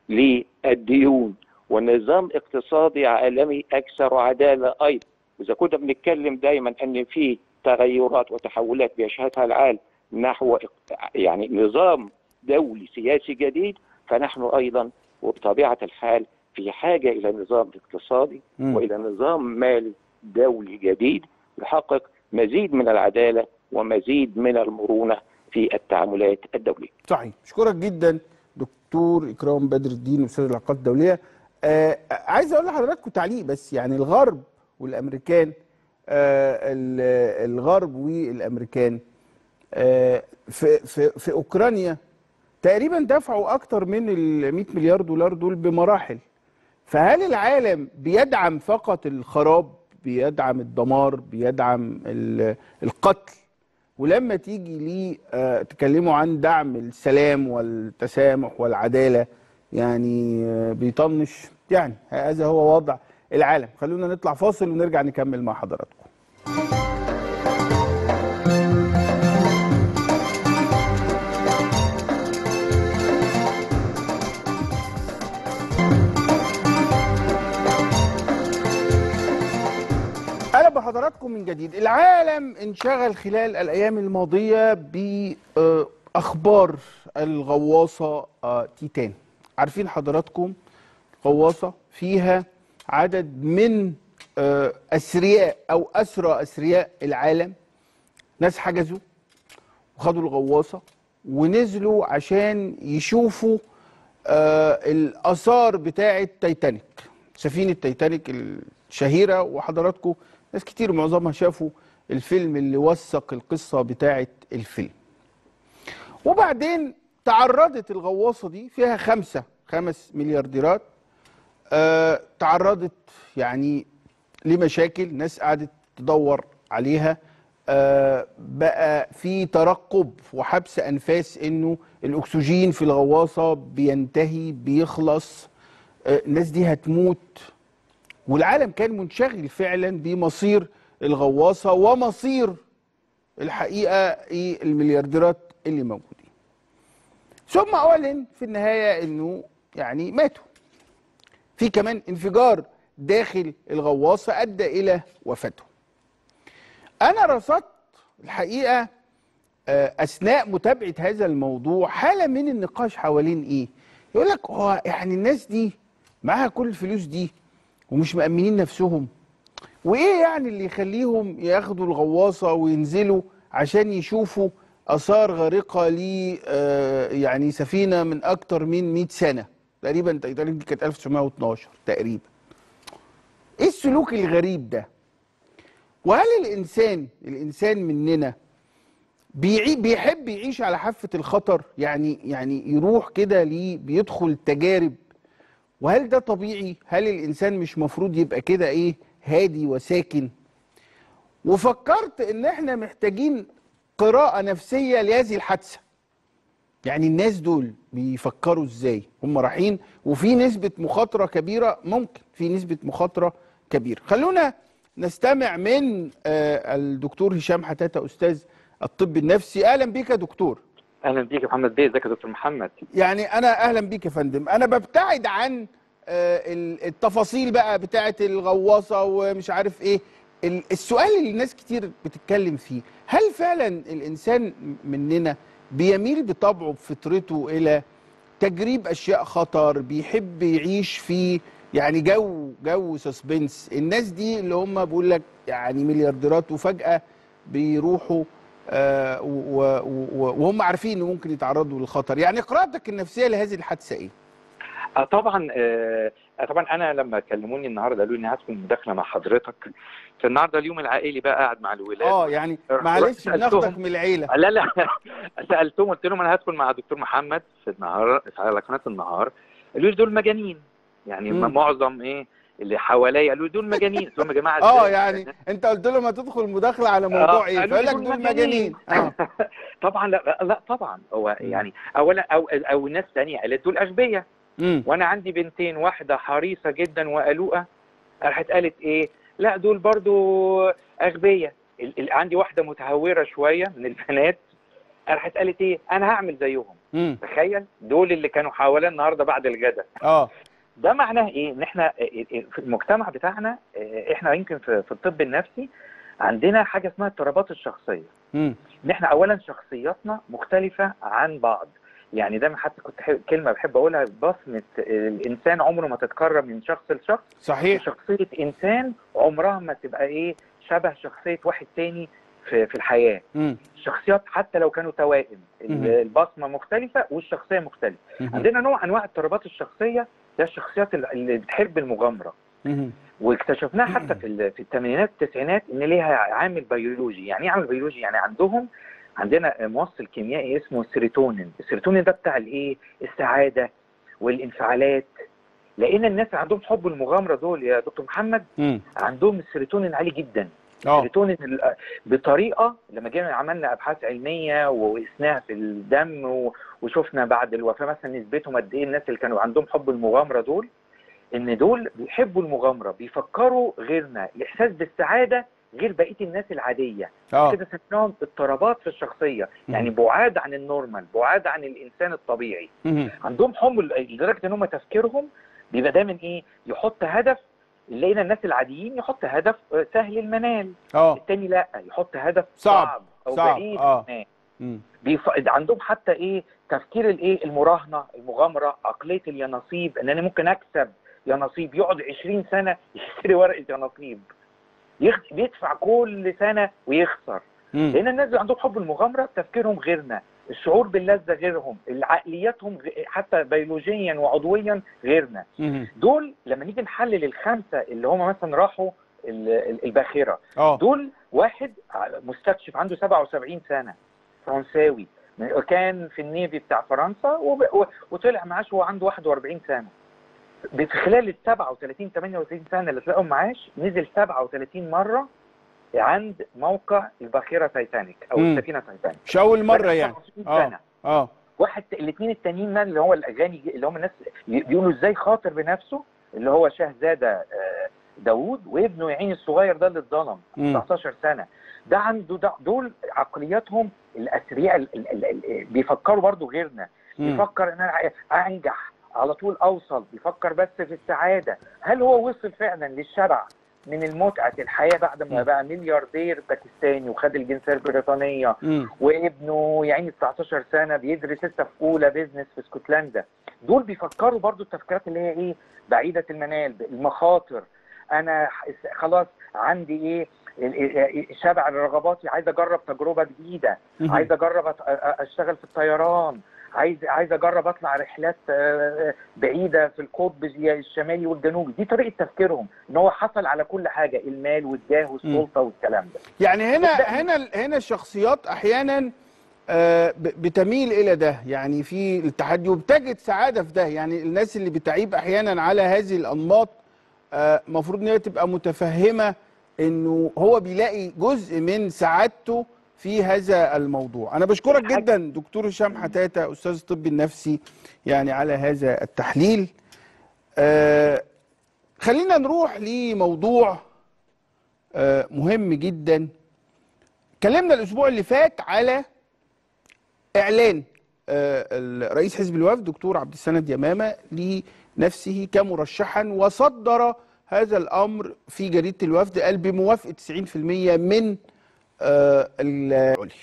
للديون ونظام اقتصادي عالمي اكثر عداله ايضا اذا كنا بنتكلم دايما ان في تغيرات وتحولات بيشهدها العالم نحو يعني نظام دولي سياسي جديد فنحن ايضا وبطبيعه الحال في حاجه الى نظام اقتصادي مم. والى نظام مالي دولي جديد يحقق مزيد من العداله ومزيد من المرونه في التعاملات الدوليه. صحيح اشكرك جدا دكتور اكرام بدر الدين استاذ العلاقات الدوليه آه عايز اقول لحضراتكم تعليق بس يعني الغرب والامريكان آه، ال- الغرب والامريكان آه، في في في اوكرانيا تقريبا دفعوا اكتر من ال 100 مليار دولار دول بمراحل فهل العالم بيدعم فقط الخراب بيدعم الدمار بيدعم ال- القتل ولما تيجي لي آه، تكلموا عن دعم السلام والتسامح والعدالة يعني آه، بيطنش يعني هذا هو وضع العالم خلونا نطلع فاصل ونرجع نكمل مع حضراتكم اهلا بحضراتكم من جديد العالم انشغل خلال الايام الماضيه باخبار الغواصه آه، تيتان عارفين حضراتكم غواصه فيها عدد من آه، اثرياء او اسرى اثرياء العالم ناس حجزوا وخدوا الغواصه ونزلوا عشان يشوفوا آه، الاثار بتاعه تايتانيك سفينه تايتانيك الشهيره وحضراتكم ناس كتير معظمها شافوا الفيلم اللي وثق القصه بتاعه الفيلم وبعدين تعرضت الغواصه دي فيها خمسه خمس مليارديرات آه تعرضت يعني لمشاكل ناس قعدت تدور عليها آه بقى في ترقب وحبس انفاس انه الاكسجين في الغواصه بينتهي بيخلص آه الناس دي هتموت والعالم كان منشغل فعلا بمصير الغواصه ومصير الحقيقه إيه المليارديرات اللي موجودين ثم اعلن في النهايه انه يعني ماتوا في كمان انفجار داخل الغواصه ادى الى وفاتهم انا رصدت الحقيقه آه، اثناء متابعه هذا الموضوع حاله من النقاش حوالين ايه يقول لك هو يعني الناس دي معاها كل الفلوس دي ومش مأمنين نفسهم وايه يعني اللي يخليهم ياخدوا الغواصه وينزلوا عشان يشوفوا اثار غارقه ل آه، يعني سفينه من اكتر من 100 سنه تقريبا تايتانيك دي كانت 1912 تقريبا ايه السلوك الغريب ده وهل الانسان الانسان مننا بيعي بيحب يعيش على حافه الخطر يعني يعني يروح كده ليه بيدخل تجارب وهل ده طبيعي هل الانسان مش مفروض يبقى كده ايه هادي وساكن وفكرت ان احنا محتاجين قراءة نفسية لهذه الحادثة يعني الناس دول بيفكروا ازاي هم رايحين وفي نسبة مخاطرة كبيرة ممكن في نسبة مخاطرة كبيرة خلونا نستمع من آه، الدكتور هشام حتاتة أستاذ الطب النفسي أهلا بيك يا دكتور اهلا بيك يا محمد بيه ازيك يا دكتور محمد يعني انا اهلا بيك يا فندم انا ببتعد عن آه، ال- التفاصيل بقى بتاعه الغواصه ومش عارف ايه ال- السؤال اللي الناس كتير بتتكلم فيه هل فعلا الانسان مننا بيميل بطبعه بفطرته الى تجريب اشياء خطر بيحب يعيش في يعني جو جو سسبنس الناس دي اللي هم بقول لك يعني مليارديرات وفجاه بيروحوا آه، و- و- و- وهم عارفين انه ممكن يتعرضوا للخطر يعني قراءتك النفسيه لهذه الحادثه ايه آه طبعا آه آه، طبعا انا لما كلموني النهارده قالوا لي هدخل مداخله مع حضرتك فالنهارده اليوم العائلي بقى قاعد مع الولاد اه يعني رحت معلش سألتهم. بناخدك من العيله لا لا سالتهم قلت لهم انا هدخل مع دكتور محمد في النهار على قناه النهار قالوا لي دول مجانين يعني مم. معظم ايه اللي حواليا قالوا لي دول مجانين قلت لهم يا جماعه اه إزاي؟ يعني انت قلت لهم هتدخل مداخله على موضوع آه، ايه قالوا فقال لي لك دول دول مجانين اه طبعا لا لا طبعا هو مم. يعني اولا او او ناس ثانيه قالت دول اغبياء امم وانا عندي بنتين واحده حريصه جدا وقلوقه راحت قالت ايه لا دول برضو اغبياء ال- ال- عندي واحده متهوره شويه من البنات راحت قالت ايه انا هعمل زيهم امم تخيل دول اللي كانوا حواليا النهارده بعد الغداء اه ده معناه ايه ان احنا في المجتمع بتاعنا احنا يمكن في في الطب النفسي عندنا حاجه اسمها اضطرابات الشخصيه امم ان احنا اولا شخصياتنا مختلفه عن بعض يعني دايما حتى كنت حي- كلمه بحب اقولها بصمه الانسان عمره ما تتكرر من شخص لشخص صحيح شخصيه انسان عمرها ما تبقى ايه شبه شخصيه واحد تاني في في الحياه امم الشخصيات حتى لو كانوا توائم ال- مهم. البصمه مختلفه والشخصيه مختلفه مهم. عندنا نوع انواع اضطرابات الشخصيه ده الشخصيات ال- اللي بتحب المغامره مهم. واكتشفناها حتى في ال- في الثمانينات والتسعينات ان ليها عامل بيولوجي يعني ايه عامل بيولوجي يعني عندهم عندنا موصل كيميائي اسمه السيروتونين السيروتونين ده بتاع الايه السعاده والانفعالات لقينا الناس اللي عندهم حب المغامره دول يا دكتور محمد مم. عندهم السيروتونين عالي جدا اه السيروتونين ال- بطريقه لما جينا عملنا ابحاث علميه وقسناها في الدم و- وشفنا بعد الوفاه مثلا نسبتهم قد ايه الناس اللي كانوا عندهم حب المغامره دول ان دول بيحبوا المغامره بيفكروا غيرنا الاحساس بالسعاده غير بقيه الناس العاديه اه كده سميناهم اضطرابات في الشخصيه يعني بعاد عن النورمال بعاد عن الانسان الطبيعي مم. عندهم حمل لدرجه ان هم تفكيرهم بيبقى دايما ايه يحط هدف لقينا الناس العاديين يحط هدف آه، سهل المنال اه التاني لا يحط هدف صعب. صعب, او صعب، بعيد آه. المنال. مم. بيف... عندهم حتى ايه تفكير الايه المراهنه المغامره عقليه اليانصيب ان انا ممكن اكسب يانصيب يقعد 20 سنه يشتري ورقه يانصيب يخ... بيدفع كل سنه ويخسر مم. لان الناس اللي عندهم حب المغامره تفكيرهم غيرنا الشعور باللذه غيرهم عقلياتهم غ- حتى بيولوجيا وعضويا غيرنا مم. دول لما نيجي نحلل الخمسه اللي هم مثلا راحوا ال- ال- الباخره اه دول واحد مستكشف عنده 77 سنه فرنساوي كان في النيفي بتاع فرنسا وب- و- وطلع معاش وهو عنده 41 سنه في خلال ال 37 38 سنه اللي طلعوا معاش نزل 37 مره عند موقع الباخره تايتانيك او مم. السفينه تايتانيك مش اول مره بقى يعني 27 اه سنه اه واحد الاثنين التانيين من اللي هو الاغاني اللي هم الناس بيقولوا ازاي خاطر بنفسه اللي هو شهزاده آه، داوود وابنه يا عيني الصغير ده اللي اتظلم مم. 19 سنه ده عنده ده دول عقلياتهم الاثرياء ال- ال- ال- ال- بيفكروا برضو غيرنا مم. بيفكر ان انا انجح على طول اوصل بيفكر بس في السعاده هل هو وصل فعلا للشبع من المتعه الحياه بعد ما مم. بقى ملياردير باكستاني وخد الجنسيه البريطانيه مم. وابنه يعني 19 سنه بيدرس لسه في اولى بيزنس في اسكتلندا دول بيفكروا برضو التفكيرات اللي هي ايه بعيده المنال المخاطر انا ح- خلاص عندي ايه ال- ال- شبع رغباتي عايز اجرب تجربه جديده مم. عايز اجرب أت- أ- اشتغل في الطيران عايز عايز اجرب اطلع رحلات آه، بعيده في القطب زي الشمالي والجنوبي دي طريقه تفكيرهم ان هو حصل على كل حاجه المال والجاه والسلطه والكلام ده يعني هنا ده- هنا هنا الشخصيات احيانا آه، ب- بتميل الى ده يعني في التحدي وبتجد سعاده في ده يعني الناس اللي بتعيب احيانا على هذه الانماط المفروض ان هي تبقى متفهمه انه هو بيلاقي جزء من سعادته في هذا الموضوع انا بشكرك الحاج- جدا دكتور هشام حتاته استاذ الطب النفسي يعني على هذا التحليل آه خلينا نروح لموضوع آه مهم جدا اتكلمنا الاسبوع اللي فات على اعلان آه، ال- رئيس حزب الوفد دكتور عبد السند يمامه لنفسه كمرشحا وصدر هذا الامر في جريده الوفد قال بموافقه 90% من آه، العلي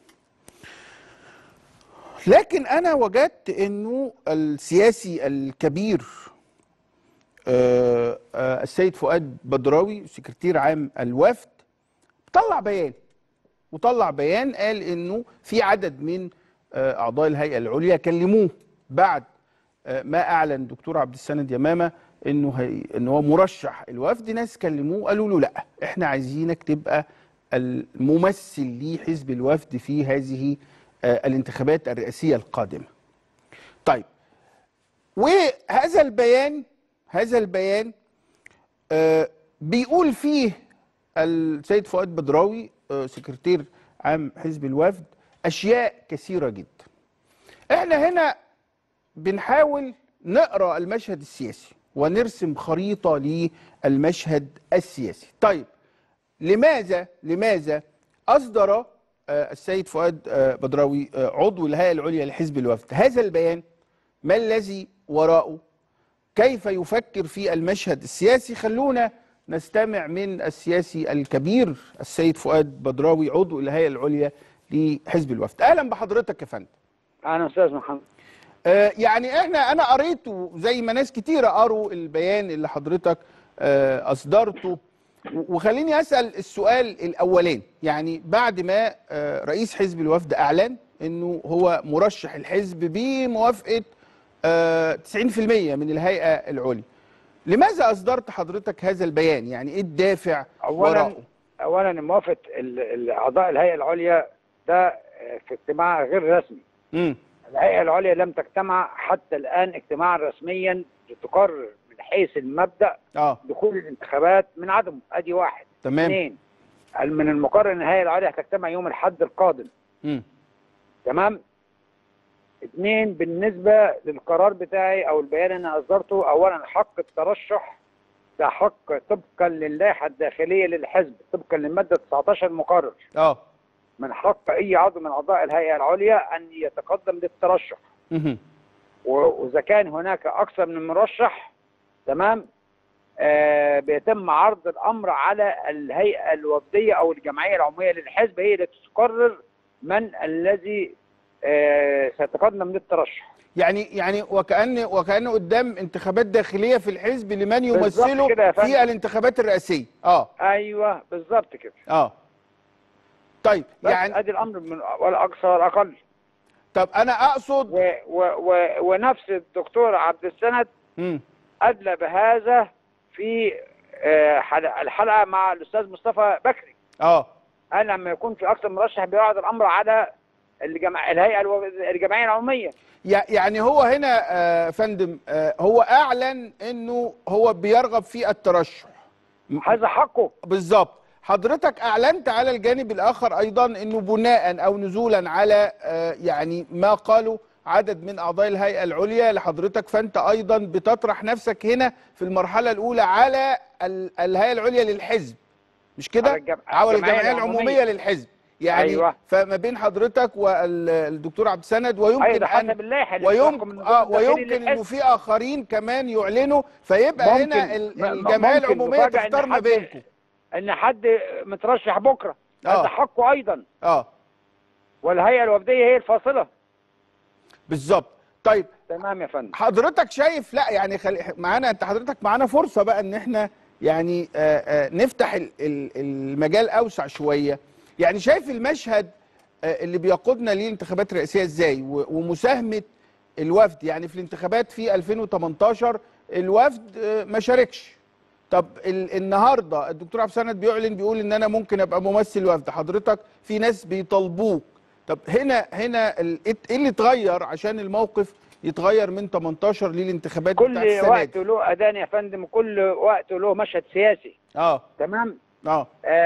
لكن انا وجدت انه السياسي الكبير آه، آه، السيد فؤاد بدراوي سكرتير عام الوفد طلع بيان وطلع بيان قال انه في عدد من آه، اعضاء الهيئه العليا كلموه بعد آه، ما اعلن دكتور عبد السند يمامه انه هي انه هو مرشح الوفد ناس كلموه قالوا له لا احنا عايزينك تبقى الممثل لحزب الوفد في هذه آه، الانتخابات الرئاسيه القادمه. طيب وهذا البيان هذا البيان آه، بيقول فيه السيد فؤاد بدراوي آه، سكرتير عام حزب الوفد اشياء كثيره جدا. احنا هنا بنحاول نقرا المشهد السياسي ونرسم خريطه للمشهد السياسي. طيب لماذا لماذا اصدر آه، السيد فؤاد آه، بدراوي آه، عضو الهيئه العليا لحزب الوفد هذا البيان ما الذي وراءه كيف يفكر في المشهد السياسي خلونا نستمع من السياسي الكبير السيد فؤاد بدراوي عضو الهيئه العليا لحزب الوفد اهلا بحضرتك يا فندم انا استاذ محمد آه، يعني احنا انا قريته زي ما ناس كتيره قروا البيان اللي حضرتك آه، اصدرته و- وخليني اسال السؤال الاولاني يعني بعد ما آه، رئيس حزب الوفد اعلن انه هو مرشح الحزب بموافقه آه، 90% من الهيئه العليا لماذا اصدرت حضرتك هذا البيان يعني ايه الدافع اولا وراءه اولا موافقه ال- ال- اعضاء الهيئه العليا ده آه، في اجتماع غير رسمي امم الهيئه العليا لم تجتمع حتى الان اجتماعا رسميا لتقرر من حيث المبدا اه دخول الانتخابات من عدمه ادي واحد تمام اثنين من المقرر ان الهيئه العليا هتجتمع يوم الاحد القادم امم تمام اثنين بالنسبه للقرار بتاعي او البيان اللي انا اصدرته اولا حق الترشح ده حق طبقا للائحه الداخليه للحزب طبقا للماده 19 المقرر اه من حق اي عضو من اعضاء الهيئه العليا ان يتقدم للترشح مهم. و- واذا كان هناك اكثر من مرشح تمام آه بيتم عرض الامر على الهيئه الوفديه او الجمعيه العموميه للحزب هي اللي تقرر من الذي آه سيتقدم للترشح يعني يعني وكأن وكأن قدام انتخابات داخليه في الحزب لمن بالظبط يمثله كده يا فندم. في الانتخابات الرئاسيه اه ايوه بالظبط كده اه طيب بس يعني ادي الامر من ولا اقصى ولا اقل طب انا اقصد و و و ونفس الدكتور عبد السند مم. ادلى بهذا في آه، حلقة- الحلقه مع الاستاذ مصطفى بكري اه قال لما يكون في اكثر مرشح بيعرض الامر على الجمع... الهيئه الو... الجمعيه العموميه يع- يعني هو هنا آه فندم آه هو اعلن انه هو بيرغب في الترشح هذا حقه بالظبط حضرتك اعلنت على الجانب الاخر ايضا انه بناء او نزولا على آه، يعني ما قاله عدد من اعضاء الهيئه العليا لحضرتك فانت ايضا بتطرح نفسك هنا في المرحله الاولى على ال- الهيئه العليا للحزب مش كده على الجم- على الجمعية الجمعيه العموميه العمومية. للحزب يعني أيوة. فما بين حضرتك والدكتور عبد السند ويمكن ايضا ان حسب اللائحه اللي بتحكم ويمكن النظام اه الداخلي ويمكن انه للحزب. في اخرين كمان يعلنوا فيبقى ممكن. هنا ال- م- م- الجمعيه ممكن العموميه نفاجأ إن تختار ما حد- بينكم ان حد مترشح بكره آه. هذا حقه ايضا اه والهيئه الوفديه هي الفاصله بالظبط طيب تمام يا فندم حضرتك شايف لا يعني خلي معانا انت حضرتك معانا فرصه بقى ان احنا يعني آه آه نفتح ال- ال- المجال اوسع شويه يعني شايف المشهد آه اللي بيقودنا للانتخابات الرئاسيه ازاي و- ومساهمه الوفد يعني في الانتخابات في 2018 الوفد آه ما شاركش طب ال- النهارده الدكتور عبد السند بيعلن بيقول ان انا ممكن ابقى ممثل وفد حضرتك في ناس بيطالبوك طب هنا هنا ال- ايه اللي اتغير عشان الموقف يتغير من 18 للانتخابات كل بتاعت السنه وقت دي له اذان يا فندم كل وقت له مشهد سياسي اه تمام اه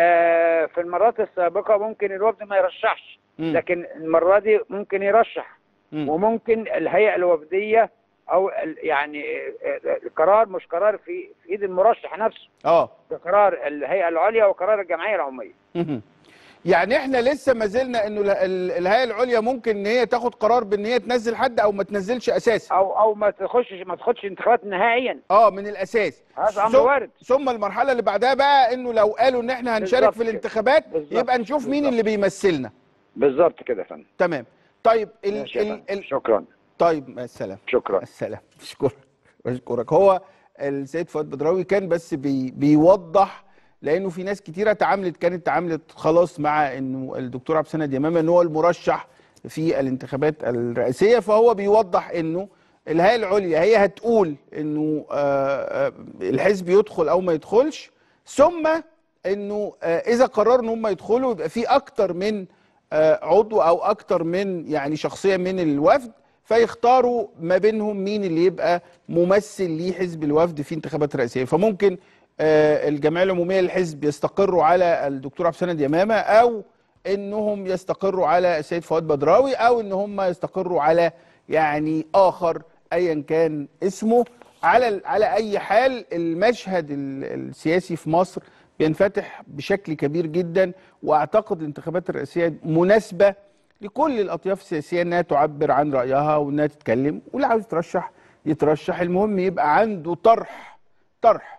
آه في المرات السابقه ممكن الوفد ما يرشحش مم. لكن المره دي ممكن يرشح مم. وممكن الهيئه الوفديه او ال- يعني آه، آه، القرار مش قرار في في ايد المرشح نفسه اه ده قرار الهيئه العليا وقرار الجمعيه العموميه مهم. يعني احنا لسه ما زلنا انه ال- ال- الهيئه العليا ممكن ان هي تاخد قرار بان هي تنزل حد او ما تنزلش اساسا او او ما تخشش ما تاخدش انتخابات نهائيا اه من الاساس هذا امر ثم- وارد ثم المرحله اللي بعدها بقى انه لو قالوا ان احنا هنشارك بالظبط في كده. الانتخابات بالظبط. يبقى نشوف مين بالظبط. اللي بيمثلنا بالظبط كده يا فندم تمام طيب ال ماشي يا ال فندم. ال شكرا طيب مع السلامه شكرا السلام بشكرك بشكرك هو السيد فؤاد بدراوي كان بس بي بيوضح لانه في ناس كتيره تعاملت كانت تعاملت خلاص مع انه الدكتور عبد السند يمامه ان هو المرشح في الانتخابات الرئاسيه فهو بيوضح انه الهيئه العليا هي هتقول انه آه، آه، الحزب يدخل او ما يدخلش ثم انه آه، اذا قرروا ان هم يدخلوا يبقى في اكتر من آه، عضو او اكتر من يعني شخصيه من الوفد فيختاروا ما بينهم مين اللي يبقى ممثل لحزب الوفد في انتخابات الرئاسيه فممكن آه، الجمعيه العموميه للحزب يستقروا على الدكتور عبد السند يمامه او انهم يستقروا على السيد فؤاد بدراوي او ان هم يستقروا على يعني اخر ايا كان اسمه على على اي حال المشهد ال- السياسي في مصر بينفتح بشكل كبير جدا واعتقد الانتخابات الرئاسيه مناسبه لكل الاطياف السياسيه انها تعبر عن رايها وانها تتكلم واللي عاوز يترشح يترشح المهم يبقى عنده طرح طرح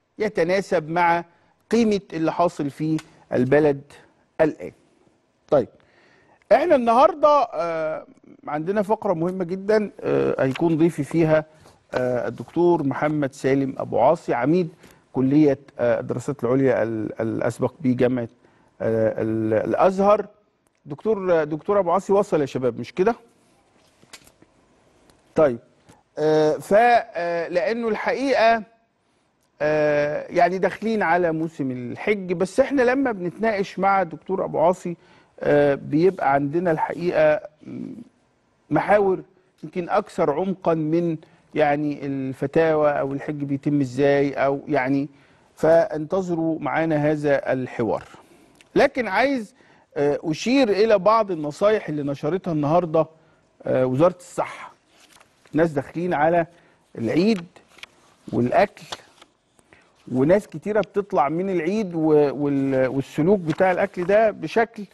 يتناسب مع قيمه اللي حاصل في البلد الان. طيب احنا النهارده آه، عندنا فقره مهمه جدا آه، هيكون ضيفي فيها آه، الدكتور محمد سالم ابو عاصي عميد كليه آه، الدراسات العليا ال- الاسبق بجامعه آه، ال- الازهر دكتور دكتور ابو عاصي وصل يا شباب مش كده طيب آه، ف آه، لانه الحقيقه آه، يعني داخلين على موسم الحج بس احنا لما بنتناقش مع الدكتور ابو عاصي آه، بيبقى عندنا الحقيقه م، محاور يمكن اكثر عمقا من يعني الفتاوى او الحج بيتم ازاي او يعني فانتظروا معانا هذا الحوار لكن عايز آه، اشير الى بعض النصايح اللي نشرتها النهارده آه، وزاره الصحه ناس داخلين على العيد والاكل وناس كتيره بتطلع من العيد و- وال- والسلوك بتاع الاكل ده بشكل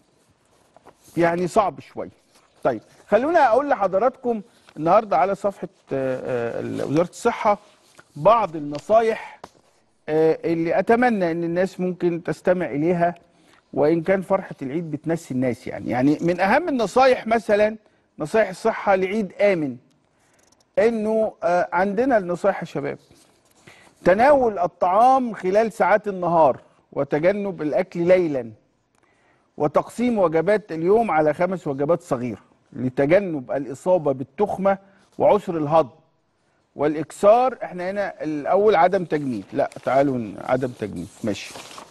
يعني صعب شويه طيب خلونا اقول لحضراتكم النهارده على صفحه آه، آه، وزاره الصحه بعض النصايح آه، اللي اتمنى ان الناس ممكن تستمع اليها وان كان فرحه العيد بتنسي الناس يعني يعني من اهم النصايح مثلا نصايح الصحه لعيد امن انه آه، عندنا النصايح يا شباب تناول الطعام خلال ساعات النهار وتجنب الاكل ليلا وتقسيم وجبات اليوم على خمس وجبات صغيره لتجنب الاصابه بالتخمه وعسر الهضم والاكسار احنا هنا الاول عدم تجميد لا تعالوا ن- عدم تجميد ماشي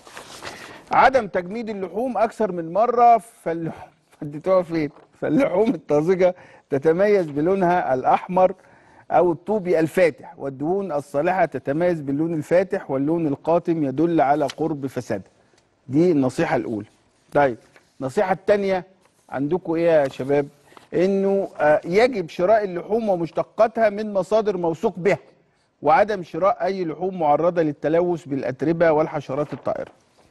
عدم تجميد اللحوم اكثر من مره فاللحوم اديتوها فين فاللحوم الطازجه تتميز بلونها الاحمر او الطوبي الفاتح والدهون الصالحه تتميز باللون الفاتح واللون القاتم يدل على قرب فسادها دي النصيحه الاولى طيب النصيحه الثانيه عندكم ايه يا شباب انه آه، يجب شراء اللحوم ومشتقاتها من مصادر موثوق بها وعدم شراء اي لحوم معرضه للتلوث بالاتربه والحشرات الطائره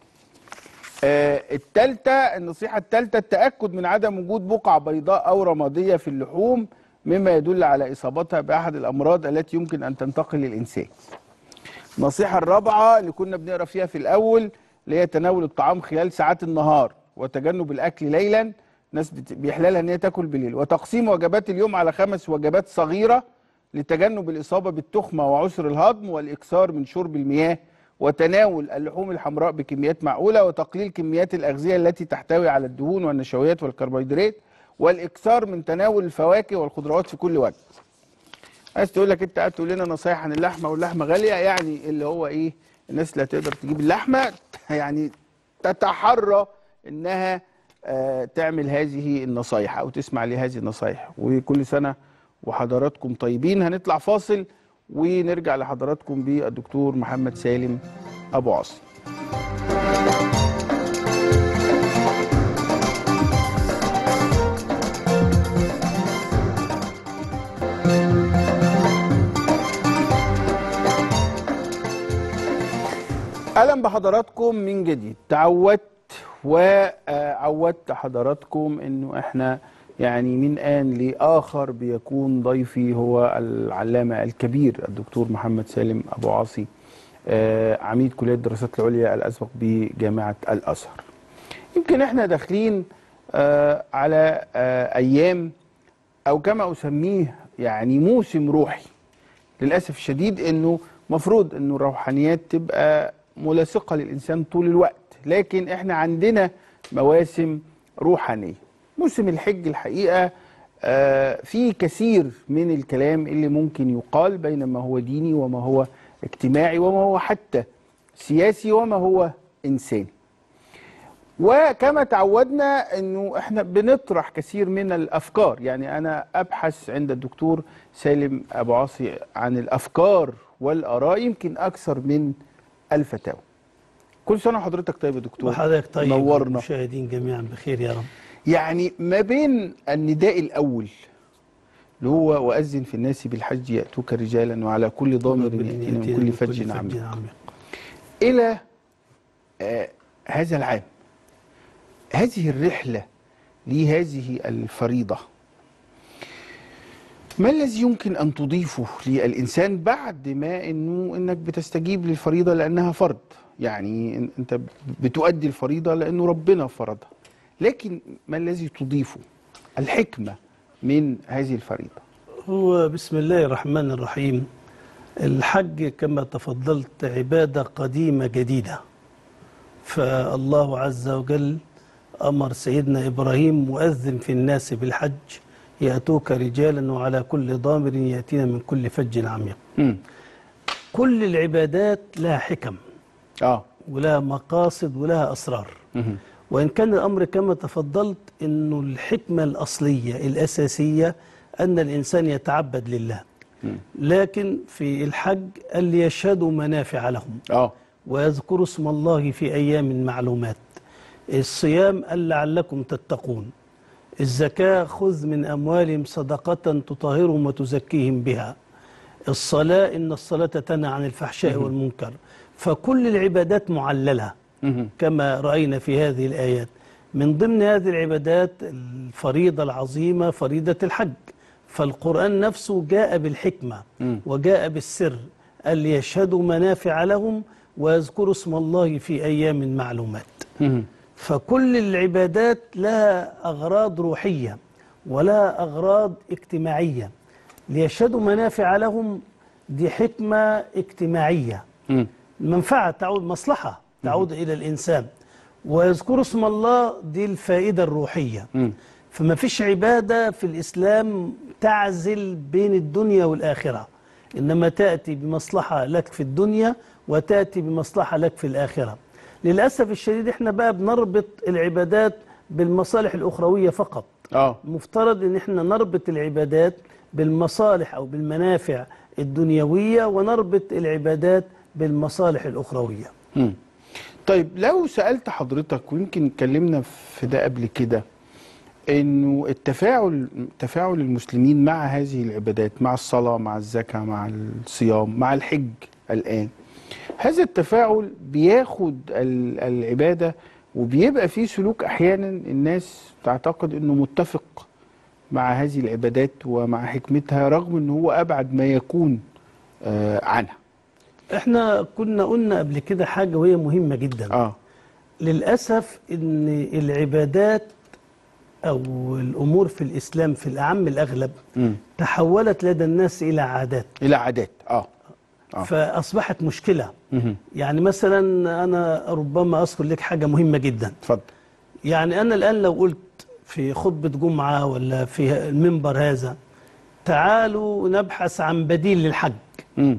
آه، التالتة النصيحة التالتة التأكد من عدم وجود بقع بيضاء أو رمادية في اللحوم مما يدل على إصابتها بأحد الأمراض التي يمكن أن تنتقل للإنسان النصيحة الرابعة اللي كنا بنقرا فيها في الأول اللي هي تناول الطعام خلال ساعات النهار وتجنب الأكل ليلا ناس بت- بيحلالها إن هي تاكل بالليل وتقسيم وجبات اليوم على خمس وجبات صغيرة لتجنب الإصابة بالتخمة وعسر الهضم والإكثار من شرب المياه وتناول اللحوم الحمراء بكميات معقولة وتقليل كميات الأغذية التي تحتوي على الدهون والنشويات والكربوهيدرات والإكثار من تناول الفواكه والخضروات في كل وجه عايز تقول لك انت قاعد تقول لنا نصايح عن اللحمه واللحمه غاليه يعني اللي هو ايه الناس اللي هتقدر تجيب اللحمه يعني تتحرى انها آه، تعمل هذه النصايح او تسمع لهذه النصايح وكل سنه وحضراتكم طيبين هنطلع فاصل ونرجع لحضراتكم بالدكتور محمد سالم ابو عاصم اهلا بحضراتكم من جديد تعودت وعودت حضراتكم انه احنا يعني من ان لاخر بيكون ضيفي هو العلامه الكبير الدكتور محمد سالم ابو عاصي آه، عميد كليه الدراسات العليا الاسبق بجامعه الازهر. يمكن احنا داخلين آه، على آه، ايام او كما اسميه يعني موسم روحي للاسف الشديد انه مفروض انه الروحانيات تبقى ملاصقه للانسان طول الوقت لكن احنا عندنا مواسم روحانيه موسم الحج الحقيقه آه، في كثير من الكلام اللي ممكن يقال بين ما هو ديني وما هو اجتماعي وما هو حتى سياسي وما هو انساني وكما تعودنا انه احنا بنطرح كثير من الافكار يعني انا ابحث عند الدكتور سالم ابو عاصي عن الافكار والاراء يمكن اكثر من الفتاوى كل سنه وحضرتك طيب يا دكتور وحضرتك طيب نورنا المشاهدين جميعا بخير يا رب يعني ما بين النداء الاول اللي هو واذن في الناس بالحج ياتوك رجالا وعلى كل ضامر ياتينا من كل فج عميق عميق الى آه هذا العام هذه الرحله لهذه الفريضه ما الذي يمكن ان تضيفه للانسان بعد ما انه انك بتستجيب للفريضه لانها فرض يعني إن- انت بتؤدي الفريضه لانه ربنا فرضها لكن ما الذي تضيفه الحكمه من هذه الفريضه هو بسم الله الرحمن الرحيم الحج كما تفضلت عبادة قديمة جديدة فالله عز وجل أمر سيدنا إبراهيم مؤذن في الناس بالحج يأتوك رجالا وعلى كل ضامر يأتينا من كل فج عميق مم. كل العبادات لها حكم اه ولها مقاصد ولها أسرار مهم. وإن كان الأمر كما تفضلت أنه الحكمة الأصلية الأساسية أن الإنسان يتعبد لله لكن في الحج قال ليشهدوا منافع لهم اه ويذكروا اسم الله في أيام معلومات الصيام قال لعلكم تتقون الزكاة خذ من أموالهم صدقة تطهرهم وتزكيهم بها الصلاة إن الصلاة تنهى عن الفحشاء والمنكر فكل العبادات معللة مهم. كما رأينا في هذه الآيات من ضمن هذه العبادات الفريضة العظيمة فريضة الحج فالقرآن نفسه جاء بالحكمة مم. وجاء بالسر قال ليشهدوا منافع لهم ويذكروا اسم الله في أيام معلومات مهم. فكل العبادات لها أغراض روحية ولها أغراض اجتماعية ليشهدوا منافع لهم دي حكمة اجتماعية مم. منفعة تعود مصلحة تعود إلى الإنسان ويذكروا اسم الله دي الفائدة الروحية مم. فما فيش عبادة في الإسلام تعزل بين الدنيا والآخرة إنما تأتي بمصلحة لك في الدنيا وتأتي بمصلحة لك في الآخرة للأسف الشديد إحنا بقى بنربط العبادات بالمصالح الأخروية فقط اه مفترض ان احنا نربط العبادات بالمصالح او بالمنافع الدنيوية ونربط العبادات بالمصالح الاخروية مم. طيب لو سألت حضرتك ويمكن اتكلمنا في ده قبل كده انه التفاعل تفاعل المسلمين مع هذه العبادات مع الصلاة مع الزكاة مع الصيام مع الحج الآن هذا التفاعل بياخد ال- العبادة وبيبقى فيه سلوك أحيانا الناس تعتقد أنه متفق مع هذه العبادات ومع حكمتها رغم أنه هو أبعد ما يكون آه، عنها احنا كنا قلنا قبل كده حاجة وهي مهمة جدا آه للأسف ان العبادات او الامور في الاسلام في الاعم الاغلب مم. تحولت لدى الناس الى عادات إلى عادات آه آه. فاصبحت مشكلة مهم. يعني مثلا انا ربما اذكر لك حاجة مهمة جدا اتفضل يعني أنا الآن لو قلت في خطبة جمعة ولا في المنبر هذا تعالوا نبحث عن بديل للحج مم.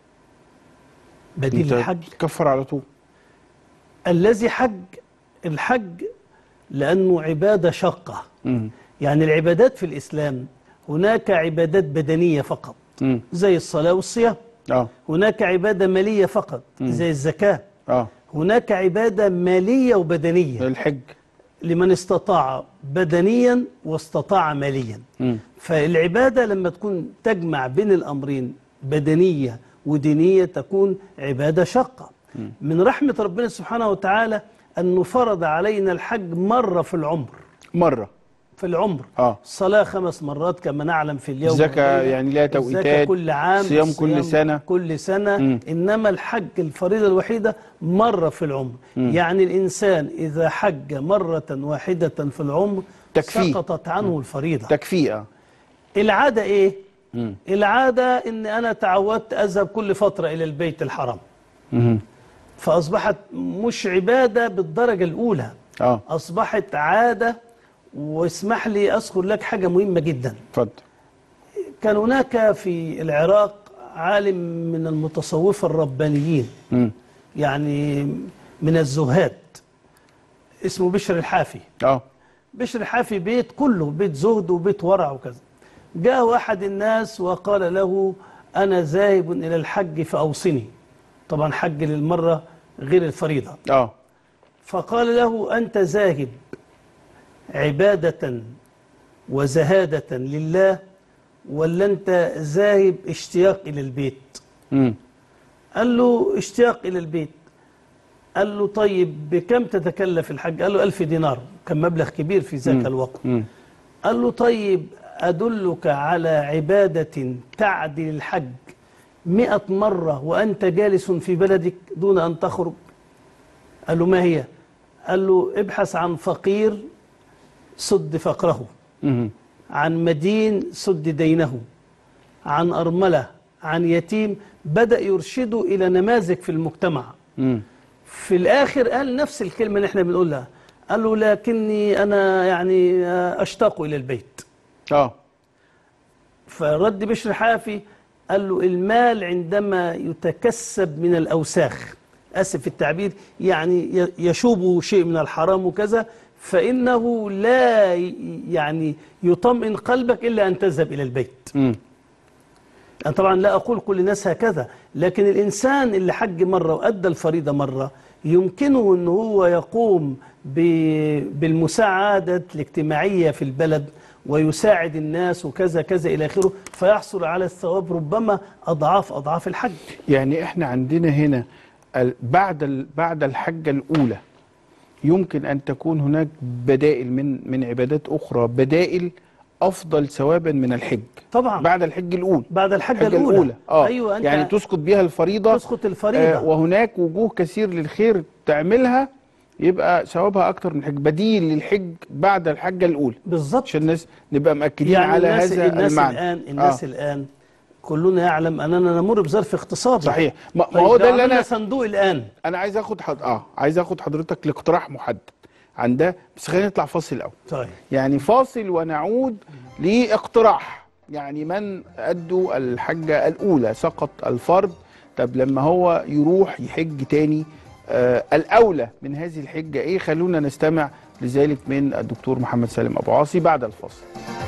بديل أنت للحج تكفر على طول الذي حج الحج لأنه عبادة شاقة مم. يعني العبادات في الإسلام هناك عبادات بدنية فقط مم. زي الصلاة والصيام اه هناك عبادة مالية فقط زي الزكاة اه هناك عبادة مالية وبدنية الحج لمن استطاع بدنيا واستطاع ماليا مم. فالعبادة لما تكون تجمع بين الأمرين بدنية ودينية تكون عبادة شاقة من رحمة ربنا سبحانه وتعالى أنه فرض علينا الحج مرة في العمر مرة في العمر اه صلاة خمس مرات كما نعلم في اليوم الزكاة والليلة. يعني لها الزكاة توقيتات، كل عام صيام كل الصيام سنة. كل سنة مم. إنما الحج الفريضة الوحيدة مرة في العمر يعني الإنسان إذا حج مرة واحدة في العمر تكفيه. سقطت عنه الفريضة تكفية العادة إيه؟ مم. العادة إن أنا تعودت أذهب كل فترة إلى البيت الحرام مم. فأصبحت مش عبادة بالدرجة الأولى اه أصبحت عادة واسمح لي أذكر لك حاجة مهمة جدا اتفضل كان هناك في العراق عالم من المتصوفة الربانيين مم. يعني من الزهاد اسمه بشر الحافي اه بشر الحافي بيت كله بيت زهد وبيت ورع وكذا جاء أحد الناس وقال له أنا ذاهب إلى الحج فأوصني طبعا حج للمرة غير الفريضة اه فقال له أنت ذاهب عبادة وزهادة لله ولا أنت ذاهب اشتياق إلى البيت مم. قال له اشتياق إلى البيت قال له طيب بكم تتكلف الحج قال له ألف دينار كان مبلغ كبير في ذاك الوقت مم. قال له طيب أدلك على عبادة تعدل الحج مئة مرة وأنت جالس في بلدك دون أن تخرج قال له ما هي قال له ابحث عن فقير سد فقره مم. عن مدين سد دينه عن أرملة عن يتيم بدأ يرشده إلى نماذج في المجتمع مم. في الآخر قال نفس الكلمة اللي احنا بنقولها قال له لكني أنا يعني أشتاق إلى البيت اه فرد بشر حافي قال له المال عندما يتكسب من الأوساخ أسف في التعبير يعني ي- يشوب شيء من الحرام وكذا فإنه لا ي- يعني يطمئن قلبك إلا أن تذهب إلى البيت مم. أنا طبعا لا أقول كل الناس هكذا لكن الإنسان اللي حج مرة وأدى الفريضة مرة يمكنه أنه هو يقوم ب- بالمساعدة الاجتماعية في البلد ويساعد الناس وكذا كذا إلى آخره فيحصل على الثواب ربما أضعاف أضعاف الحج يعني احنا عندنا هنا ال- بعد ال- بعد الحجة الأولى يمكن أن تكون هناك بدائل من من عبادات أخرى بدائل أفضل ثوابا من الحج طبعا بعد الحج الأولى بعد الحجة الحجة الأولى, الأولى آه. أيوة أنت يعني تسقط بيها الفريضة تسقط الفريضة آه وهناك وجوه كثير للخير تعملها يبقى ثوابها أكتر من الحج بديل للحج بعد الحجة الأولى بالظبط عشان الناس نبقى مأكدين يعني على الناس هذا الناس المعنى الآن الناس آه. الآن كلنا يعلم أننا نمر بظرف اقتصادي صحيح ما ما طيب هو لو ده اللي عملنا أنا صندوق الآن انا عايز اخد حد... اه عايز اخد حضرتك لاقتراح محدد عن ده بس خلينا نطلع فاصل الاول طيب يعني فاصل ونعود لاقتراح يعني من ادوا الحجه الاولى سقط الفرض طب لما هو يروح يحج تاني آه الاولى من هذه الحجه ايه خلونا نستمع لذلك من الدكتور محمد سالم ابو عاصي بعد الفاصل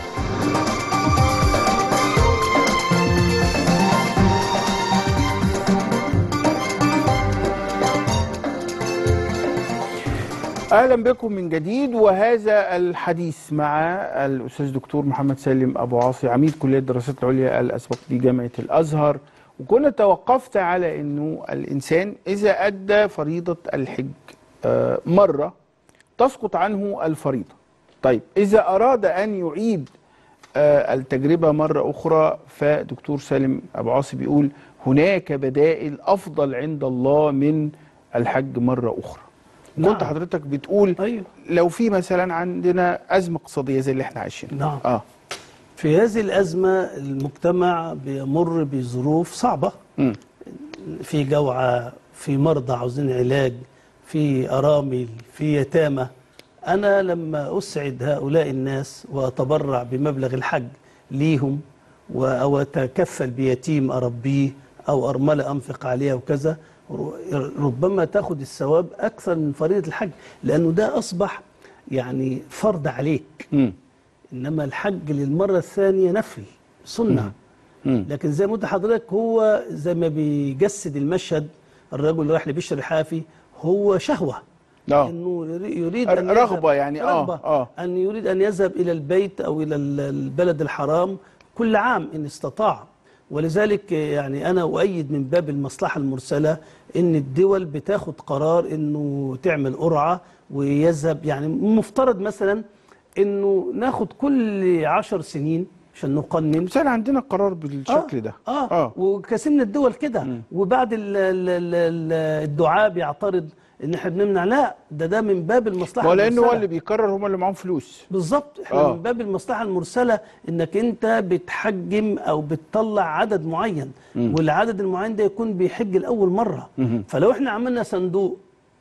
اهلا بكم من جديد وهذا الحديث مع الاستاذ دكتور محمد سالم ابو عاصي عميد كليه الدراسات العليا الاسبق بجامعه الازهر وكنا توقفت على انه الانسان اذا ادى فريضه الحج آه، مره تسقط عنه الفريضه طيب اذا اراد ان يعيد آه، التجربه مره اخرى فدكتور سالم ابو عاصي بيقول هناك بدائل افضل عند الله من الحج مره اخرى نعم. كنت حضرتك بتقول أيوه لو في مثلا عندنا ازمه اقتصاديه زي اللي احنا عايشينها نعم. اه في هذه الأزمة المجتمع بيمر بظروف صعبة مم. في جوعى في مرضى عاوزين علاج في أرامل في يتامى أنا لما أسعد هؤلاء الناس وأتبرع بمبلغ الحج ليهم و- أو أتكفل بيتيم أربيه أو أرملة أنفق عليها وكذا ر- ربما تاخد الثواب أكثر من فريضة الحج لأنه ده أصبح يعني فرض عليك مم. انما الحج للمره الثانيه نفل سنه مم. لكن زي ما قلت لحضرتك هو زي ما بيجسد المشهد الرجل اللي رايح لبشر الحافي هو شهوه اه انه يري- يريد ر- ان رغبة يذهب- يعني، آه، رغبة آه. ان يريد ان يذهب الى البيت او الى ال- البلد الحرام كل عام ان استطاع ولذلك يعني انا اؤيد من باب المصلحه المرسله ان الدول بتاخد قرار انه تعمل قرعه ويذهب يعني مفترض مثلا انه ناخد كل عشر سنين عشان نقنن بس احنا عندنا قرار بالشكل ده اه, آه. آه. وكثير من الدول كده وبعد ال- ال- ال- ال- الدعاء بيعترض ان احنا بنمنع لا ده ده من باب المصلحه ما هو لانه هو المرسلة. اللي بيقرر هم اللي معاهم فلوس بالظبط احنا آه. من باب المصلحه المرسله انك انت بتحجم او بتطلع عدد معين والعدد المعين ده يكون بيحج لاول مره فلو احنا عملنا صندوق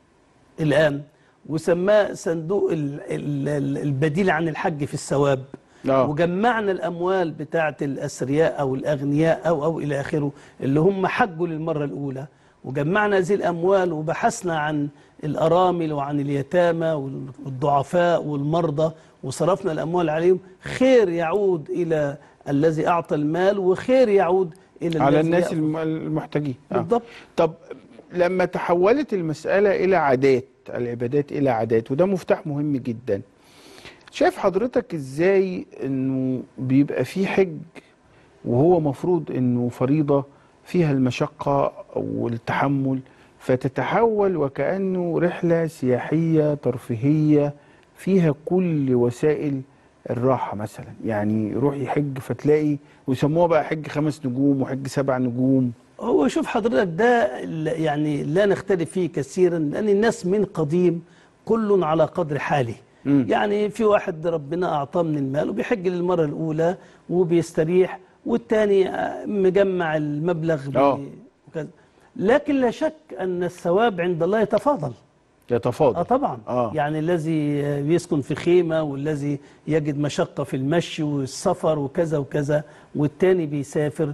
الان وسماه صندوق ال- ال- ال- البديل عن الحج في الثواب آه. وجمعنا الاموال بتاعه الاثرياء او الاغنياء او او الى اخره اللي هم حجوا للمره الاولى وجمعنا هذه الاموال وبحثنا عن الارامل وعن اليتامى والضعفاء والمرضى وصرفنا الاموال عليهم خير يعود الى الذي اعطى المال وخير يعود الى على الذي الناس يأخذ. الم- المحتاجين آه. بالضبط طب لما تحولت المسألة إلى عادات العبادات إلى عادات وده مفتاح مهم جدا شايف حضرتك إزاي إنه بيبقى في حج وهو مفروض إنه فريضة فيها المشقة والتحمل فتتحول وكأنه رحلة سياحية ترفيهية فيها كل وسائل الراحة مثلا يعني يروح يحج فتلاقي ويسموها بقى حج خمس نجوم وحج سبع نجوم هو شوف حضرتك ده ال- يعني لا نختلف فيه كثيرا لأن الناس من قديم كل على قدر حاله مم. يعني في واحد ربنا أعطاه من المال وبيحج للمرة الأولى وبيستريح والتاني آه، مجمع المبلغ ب- آه. وكذا لكن لا شك أن الثواب عند الله يتفاضل يتفاضل اه طبعا آه. يعني الذي يسكن في خيمه والذي يجد مشقه في المشي والسفر وكذا وكذا والتاني بيسافر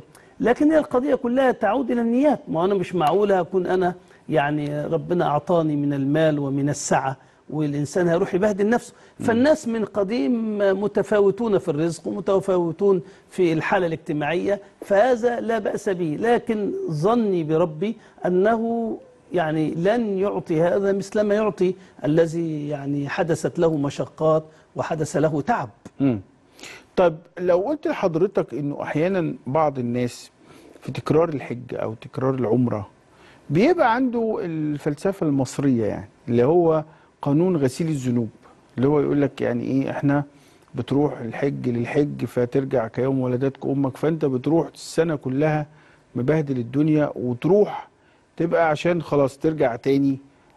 لكن هي القضيه كلها تعود الى النيات ما انا مش معقوله اكون انا يعني ربنا اعطاني من المال ومن السعه والانسان هيروح يبهدل نفسه فالناس من قديم متفاوتون في الرزق ومتفاوتون في الحاله الاجتماعيه فهذا لا باس به لكن ظني بربي انه يعني لن يعطي هذا مثل ما يعطي الذي يعني حدثت له مشقات وحدث له تعب مم. طيب لو قلت لحضرتك انه احيانا بعض الناس في تكرار الحج او تكرار العمره بيبقى عنده الفلسفه المصريه يعني اللي هو قانون غسيل الذنوب اللي هو يقول لك يعني ايه احنا بتروح الحج للحج فترجع كيوم ولدتك امك فانت بتروح السنه كلها مبهدل الدنيا وتروح تبقى عشان خلاص ترجع تاني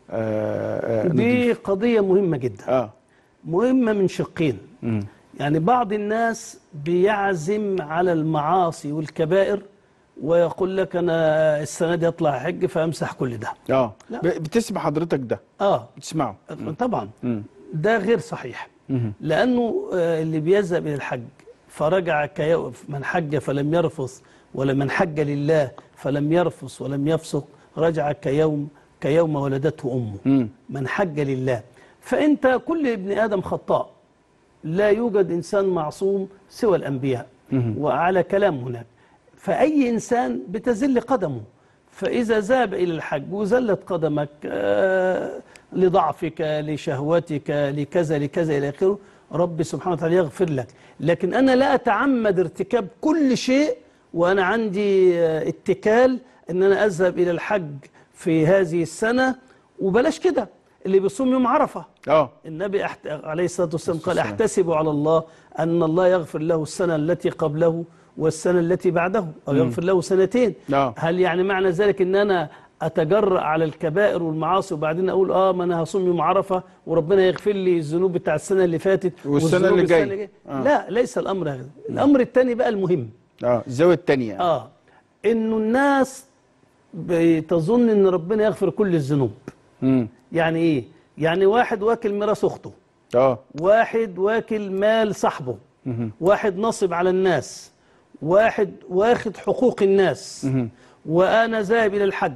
آه آه دي نضيف. قضيه مهمه جدا اه مهمه من شقين مم. يعني بعض الناس بيعزم على المعاصي والكبائر ويقول لك انا السنه دي اطلع حج فامسح كل ده اه لا. ب- بتسمع حضرتك ده اه بتسمعه طبعا مم. ده غير صحيح مم. لانه آه، اللي بيذهب الى الحج فرجع كيوم من حج فلم يرفث ولا من حج لله فلم يرفث ولم يفسق رجع كيوم كيوم ولدته امه مم. من حج لله فانت كل ابن ادم خطاء لا يوجد انسان معصوم سوى الانبياء مهم. وعلى كلام هناك فاي انسان بتزل قدمه فاذا ذهب الى الحج وزلت قدمك آه، لضعفك لشهوتك لكذا لكذا الى اخره ربي سبحانه وتعالى يغفر لك لكن انا لا اتعمد ارتكاب كل شيء وانا عندي آه، اتكال ان انا اذهب الى الحج في هذه السنه وبلاش كده اللي بيصوم يوم عرفه اه النبي أحت... عليه الصلاة والسلام قال والسلام. احتسب على الله أن الله يغفر له السنة التي قبله والسنة التي بعده أو يغفر له سنتين آه. هل يعني معنى ذلك أن أنا أتجرأ على الكبائر والمعاصي وبعدين أقول آه ما أنا هصوم يوم عرفة وربنا يغفر لي الذنوب بتاع السنة اللي فاتت والسنة والذنوب اللي السنة جاية. آه. لا ليس الأمر هذا الأمر الثاني بقى المهم اه الزاويه الثانيه يعني. آه إنه الناس بتظن أن ربنا يغفر كل الذنوب مم. يعني إيه؟ يعني واحد واكل ميراث أخته اه واحد واكل مال صاحبه مهم. واحد نصب على الناس واحد واخد حقوق الناس مهم. وأنا ذاهب إلى الحج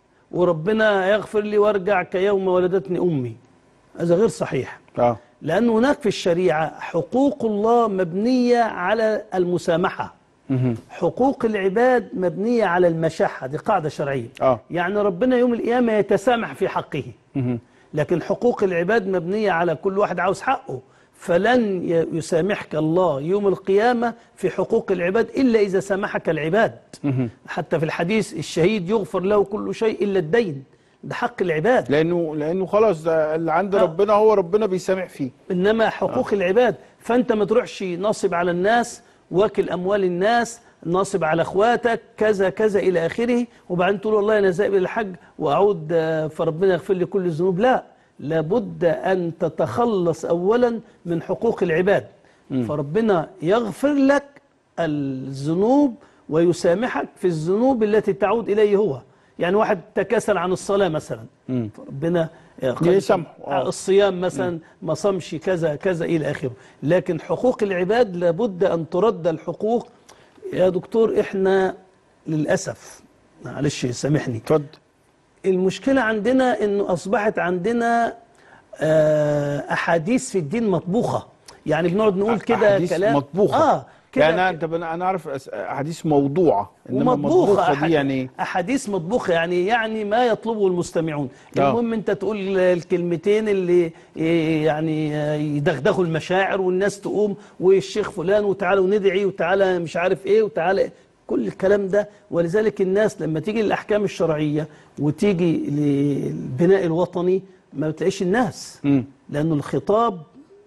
وربنا يغفر لي وارجع كيوم ولدتني أمي هذا غير صحيح اه لأن هناك في الشريعة حقوق الله مبنية على المسامحة مهم. حقوق العباد مبنية على المشحة دي قاعدة شرعية اه يعني ربنا يوم القيامة يتسامح في حقه مهم. لكن حقوق العباد مبنية على كل واحد عاوز حقه فلن ي- يسامحك الله يوم القيامة في حقوق العباد إلا إذا سامحك العباد مهم. حتى في الحديث الشهيد يغفر له كل شيء إلا الدين ده حق العباد لانه لانه خلاص ده اللي عند آه. ربنا هو ربنا بيسامح فيه إنما حقوق العباد فأنت ما تروحش ناصب على الناس واكل أموال الناس ناصب على اخواتك كذا كذا الى اخره وبعدين تقول والله انا ذاهب الى الحج واعود آه، فربنا يغفر لي كل الذنوب لا لابد ان تتخلص اولا من حقوق العباد فربنا يغفر لك الذنوب ويسامحك في الذنوب التي تعود اليه هو يعني واحد تكاسل عن الصلاه مثلا مم. فربنا قد- يسامحه، آه. الصيام مثلا ما صامش كذا كذا الى اخره لكن حقوق العباد لابد ان ترد الحقوق يا دكتور احنا للاسف معلش سامحني اتفضل المشكله عندنا انه اصبحت عندنا آه، احاديث في الدين مطبوخه يعني بنقعد نقول كده أحاديث كلام مطبوخه اه كده يعني انا طب انا أنا اعرف أس- احاديث موضوعه انما ومطبوخة مطبوخه دي أح- يعني ايه أحاديث مطبوخة يعني يعني ما يطلبه المستمعون آه. المهم أنت تقول الكلمتين اللي إيه يعني آه، يدغدغوا المشاعر والناس تقوم والشيخ فلان وتعالوا ندعي وتعالى مش عارف إيه وتعالى كل الكلام ده ولذلك الناس لما تيجي للأحكام الشرعية وتيجي للبناء الوطني ما بتلاقيش الناس مم. لأنه الخطاب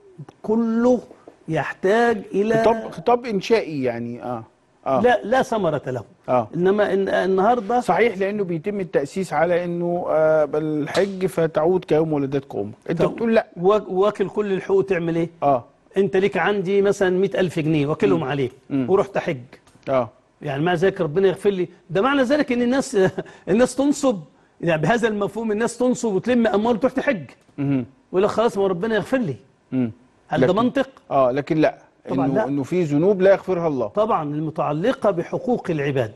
كله يحتاج إلى خطاب خطاب انشائي يعني اه اه لا لا ثمرة له اه إنما إن النهاردة صحيح لانه بيتم التاسيس على انه آه بالحج فتعود كيوم ولدتك امك انت طب بتقول لا وا- واكل كل الحقوق تعمل ايه اه انت ليك عندي مثلا مئة ألف جنيه واكلهم عليك مم. ورحت حج اه يعني مع ذلك ربنا يغفر لي ده معنى ذلك ان الناس الناس تنصب يعني بهذا المفهوم الناس تنصب وتلم اموال وتروح تحج مهم. ويقول لك خلاص ما ربنا يغفر لي مم. هل ده لكن- منطق اه لكن لا طبعاً انه لا. انه في ذنوب لا يغفرها الله طبعا المتعلقة بحقوق العباد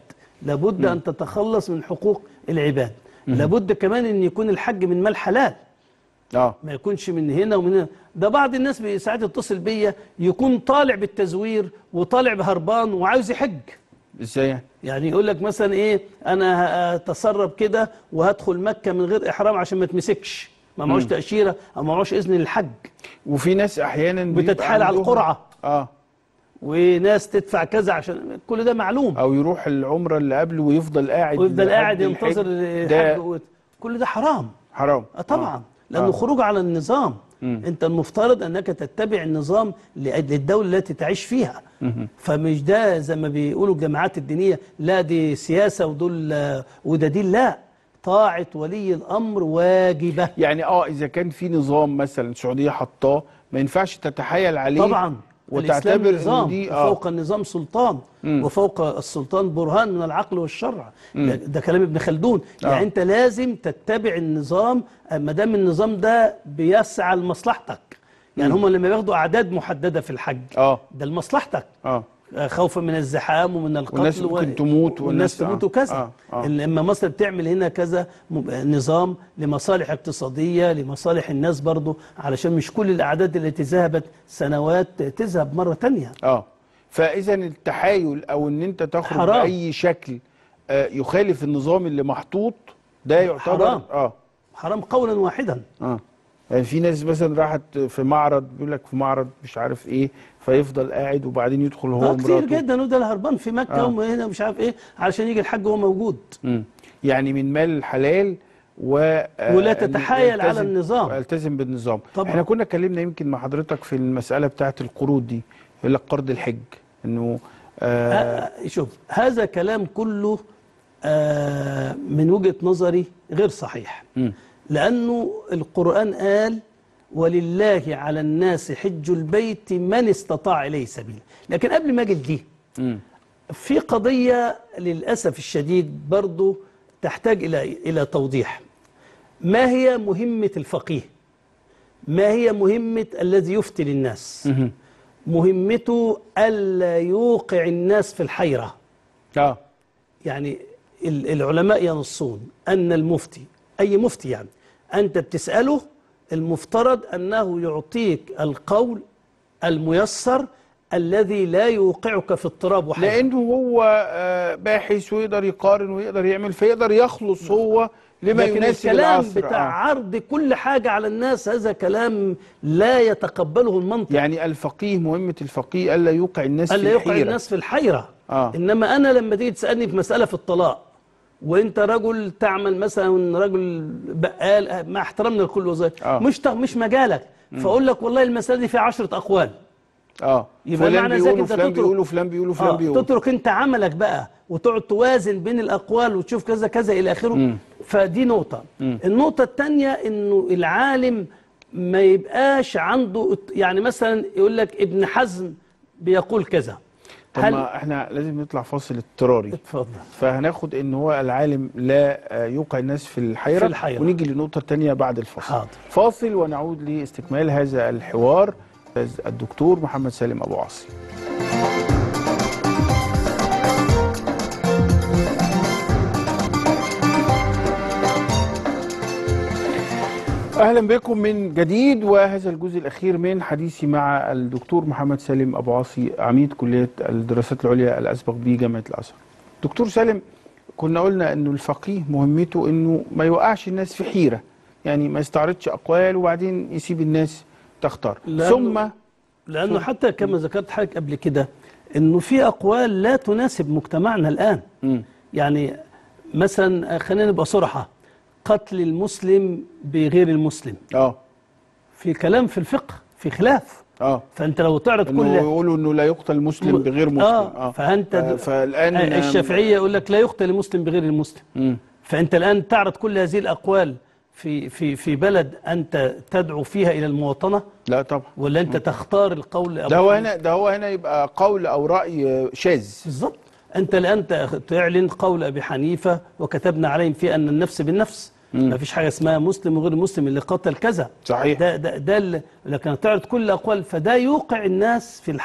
لابد أن تتخلص من حقوق العباد لابد كمان أن يكون الحج من مال حلال اه ما يكونش من هنا ومن هنا ده بعض الناس بي- ساعات يتصل بيا يكون طالع بالتزوير وطالع بهربان وعاوز يحج ازاي يعني؟ يعني يقول لك مثلا ايه انا هتسرب كده وهدخل مكه من غير احرام عشان ما تمسكش ما معوش تاشيره او ما معوش اذن للحج وفي ناس احيانا بيبقى بتتحايل على عندهم- القرعه اه وناس تدفع كذا عشان كل ده معلوم او يروح العمره اللي قبله ويفضل قاعد ويفضل قاعد لحد الحج. ينتظر ده الحج و- كل ده حرام حرام آه طبعا لانه آه. خروج على النظام انت المفترض انك تتبع النظام ل- للدوله التي تعيش فيها فمش ده زي ما بيقولوا الجماعات الدينيه لا دي سياسه ودول آه، وده دين لا طاعه ولي الامر واجبه يعني اه اذا كان في نظام مثلا السعوديه حطاه ما ينفعش تتحايل عليه طبعا وتعتبر الإسلام ان نظام دي اه وفوق النظام سلطان وفوق السلطان برهان من العقل والشرع ده, ده كلام ابن خلدون آه. يعني انت لازم تتبع النظام ما دام النظام ده بيسعى لمصلحتك يعني هم لما بياخدوا اعداد محدده في الحج اه ده لمصلحتك اه خوفا من الزحام ومن القتل والناس و- ممكن تموت والناس والناس- آه. تموت وكذا آه. آه. لما مصر بتعمل هنا كذا م- نظام لمصالح اقتصادية لمصالح الناس برضو علشان مش كل الأعداد التي ذهبت سنوات تذهب مرة تانية اه فاذا التحايل او ان انت تخرج حرام. باي شكل آه يخالف النظام اللي محطوط ده يعتبر حرام. اه حرام قولا واحدا اه يعني في ناس مثلا راحت في معرض بيقول لك في معرض مش عارف ايه فيفضل قاعد وبعدين يدخل هو آه كتير ومراته جدا وده الهربان في مكة آه. وهنا مش عارف ايه علشان يجي الحج وهو موجود مم. يعني من مال الحلال و آه، ولا تتحايل على يلتزم- النظام. ويلتزم بالنظام طبعا. احنا كنا اتكلمنا يمكن مع حضرتك في المساله بتاعه القروض دي يقول لك قرض الحج انه آه آه شوف هذا كلام كله آه من وجهة نظري غير صحيح مم. لأنه القرآن قال ولله على الناس حج البيت من استطاع إليه سبيلا لكن قبل ما أجي دي مم. في قضية للأسف الشديد برضو تحتاج إلى إلى توضيح ما هي مهمة الفقيه ما هي مهمة الذي يفتي للناس مهم. مهمته ألا يوقع الناس في الحيرة اه يعني ال- العلماء ينصون أن المفتي أي مفتي يعني أنت بتسأله المفترض أنه يعطيك القول الميسر الذي لا يوقعك في اضطراب وحيرة لانه هو آه باحث ويقدر يقارن ويقدر يعمل فيقدر يخلص هو لما لكن يناسب الكلام العصر بتاع آه. عرض كل حاجة على الناس هذا كلام لا يتقبله المنطق يعني الفقيه مهمه الفقيه الا يوقع الناس ألا في يوقع الحيره الناس في الحيرة آه. إنما أنا لما تيجي تسألني في مسألة في الطلاق وانت رجل تعمل مثلا رجل بقال مع احترامنا لكل وظائف آه. مش ت- مش مجالك فاقول لك والله المساله دي فيها عشرة اقوال اه يبقى فلان معنى ذلك بيقول أنت وفلان تترك- بيقول وفلان بيقول وفلان آه بيقول تترك انت عملك بقى وتقعد توازن بين الاقوال وتشوف كذا كذا الى اخره فدي نقطه النقطه الثانيه انه العالم ما يبقاش عنده يعني مثلا يقول لك ابن حزم بيقول كذا طب ما احنا لازم نطلع فاصل اضطراري اتفضل فهناخد ان هو العالم لا آه، يوقع الناس في الحيرة, في الحيرة. ونيجي للنقطة الثانية بعد الفاصل حاضر. فاصل ونعود لاستكمال هذا الحوار أستاذ الدكتور محمد سالم أبو عاصي اهلا بكم من جديد وهذا الجزء الاخير من حديثي مع الدكتور محمد سالم ابو عاصي عميد كليه الدراسات العليا الاسبق بجامعه الازهر. دكتور سالم كنا قلنا انه الفقيه مهمته انه ما يوقعش الناس في حيره يعني ما يستعرضش اقوال وبعدين يسيب الناس تختار لأنه- ثم لانه حتى كما ذكرت حضرتك قبل كده انه في اقوال لا تناسب مجتمعنا الان مم. يعني مثلا خلينا نبقى صراحه قتل المسلم بغير المسلم اه في كلام في الفقه في خلاف اه فانت لو تعرض انه كل يقولوا انه لا يقتل مسلم بغير مسلم اه فانت ف- فالان آه، الشافعيه يقول لك لا يقتل المسلم بغير المسلم مم. فانت الان تعرض كل هذه الاقوال في في في بلد انت تدعو فيها الى المواطنه لا طبعا ولا انت تختار القول أبو ده هو حنيفة؟ هنا ده هو هنا يبقى قول او راي شاذ بالظبط انت الان ت- تعلن قول ابي حنيفه وكتبنا عليهم فيه ان النفس بالنفس ما فيش حاجه اسمها مسلم وغير مسلم اللي قتل كذا صحيح. ده ده ده ال- لكن تعرض كل الاقوال فده يوقع الناس في الحيره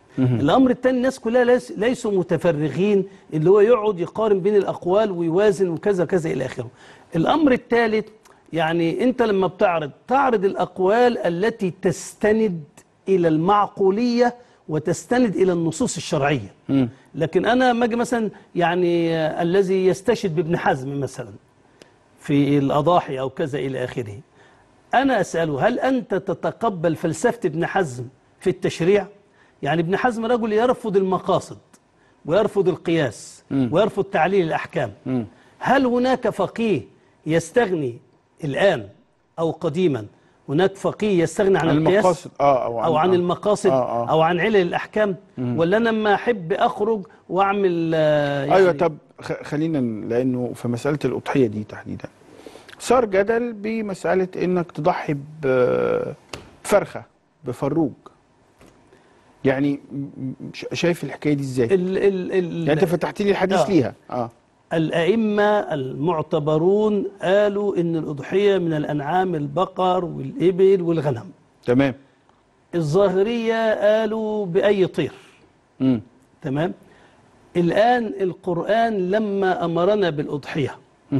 الامر الثاني الناس كلها ليس ليسوا متفرغين اللي هو يقعد يقارن بين الاقوال ويوازن وكذا كذا الى اخره الامر الثالث يعني انت لما بتعرض تعرض الاقوال التي تستند الى المعقوليه وتستند الى النصوص الشرعيه لكن انا ما اجي مثلا يعني آه، الذي يستشهد بابن حزم مثلا في الاضاحي او كذا الى اخره انا اساله هل انت تتقبل فلسفه ابن حزم في التشريع يعني ابن حزم رجل يرفض المقاصد ويرفض القياس ويرفض تعليل الاحكام هل هناك فقيه يستغني الان او قديما هناك فقيه يستغني عن القياس المقاصد اه او عن, او عن آه. المقاصد آه، آه. او عن علل الاحكام ولا انا لما احب اخرج واعمل آه، يعني ايوه طب خ- خلينا لانه في مساله الاضحيه دي تحديدا صار جدل بمساله انك تضحي ب- بفرخه بفروج يعني م- ش- شايف الحكايه دي ازاي؟ ال ال ال يعني انت فتحت لي الحديث آه. ليها اه الأئمة المعتبرون قالوا إن الأضحية من الأنعام البقر والإبل والغنم تمام الظاهرية قالوا بأي طير امم تمام الآن القرآن لما أمرنا بالأضحية